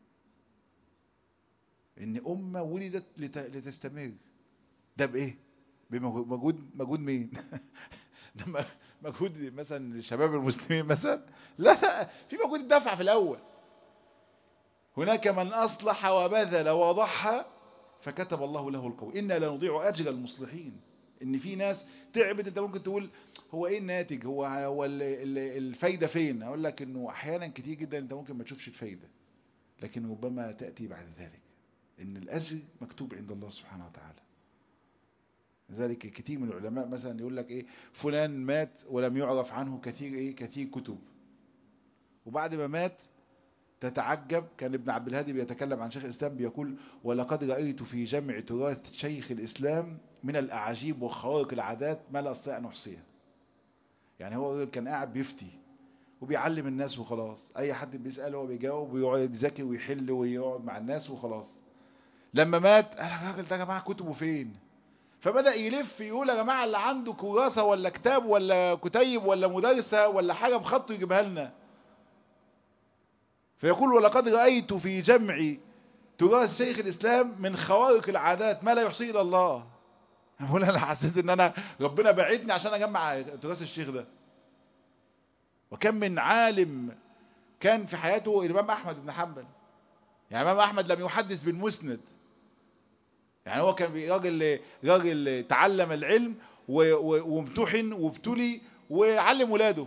إن أمة ولدت لتستمر ده بإيه بمجهود مجهود مين ده مجهود مثلا شباب المسلمين مثلا لا لا في مجهود الدفع في الاول هناك من اصلح وبذل وضحى فكتب الله له القول انا لنضيع اجر المصلحين ان في ناس تعبت انت ممكن تقول هو ايه الناتج هو هو الفايده فين اقول لك انه احيانا كتير جدا انت ممكن ما تشوفش الفايده لكن ربما تاتي بعد ذلك ان الاجر مكتوب عند الله سبحانه وتعالى لذلك كثير من العلماء مثلا يقول لك ايه فلان مات ولم يعرف عنه كثير ايه كثير كتب وبعد ما مات تتعجب كان ابن عبد الهادي بيتكلم عن شيخ الاسلام بيقول ولقد رايت في جمع تراث شيخ الاسلام من الاعاجيب وخوارق العادات ما لا استطيع ان احصيها يعني هو كان قاعد بيفتي وبيعلم الناس وخلاص اي حد بيساله هو بيجاوب ويقعد يذاكر ويحل ويقعد مع الناس وخلاص لما مات الراجل ده يا جماعه كتبه فين فبدأ يلف يقول يا جماعة اللي عنده كراسة ولا كتاب ولا كتيب ولا مدرسة ولا حاجة بخطه يجيبها لنا فيقول ولقد رأيت في جمع تراث شيخ الإسلام من خوارق العادات ما لا يحصيه إلى الله بقول أنا حسيت إن أنا ربنا بعدني عشان أجمع تراث الشيخ ده وكم من عالم كان في حياته الإمام أحمد بن حنبل يعني الإمام أحمد لم يحدث بالمسند يعني هو كان راجل راجل تعلم العلم وامتحن وابتلي وعلم ولاده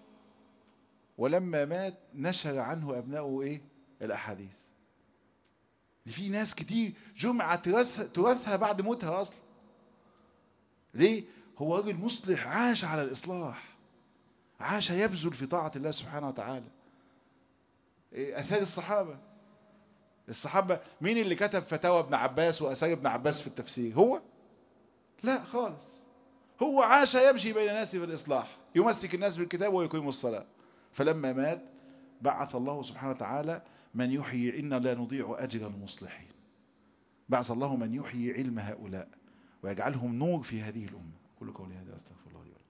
ولما مات نشر عنه أبنائه إيه الأحاديث في ناس كتير جمع تراثها بعد موتها أصلا ليه هو راجل مصلح عاش على الإصلاح عاش يبذل في طاعة الله سبحانه وتعالى أثار الصحابة الصحابة مين اللي كتب فتاوى ابن عباس وأثار ابن عباس في التفسير هو لا خالص هو عاش يمشي بين الناس في الإصلاح يمسك الناس بالكتاب ويقيم الصلاة فلما مات بعث الله سبحانه وتعالى من يحيي إنا لا نضيع أجر المصلحين بعث الله من يحيي علم هؤلاء ويجعلهم نور في هذه الأمة كل قولي هذا أستغفر الله لي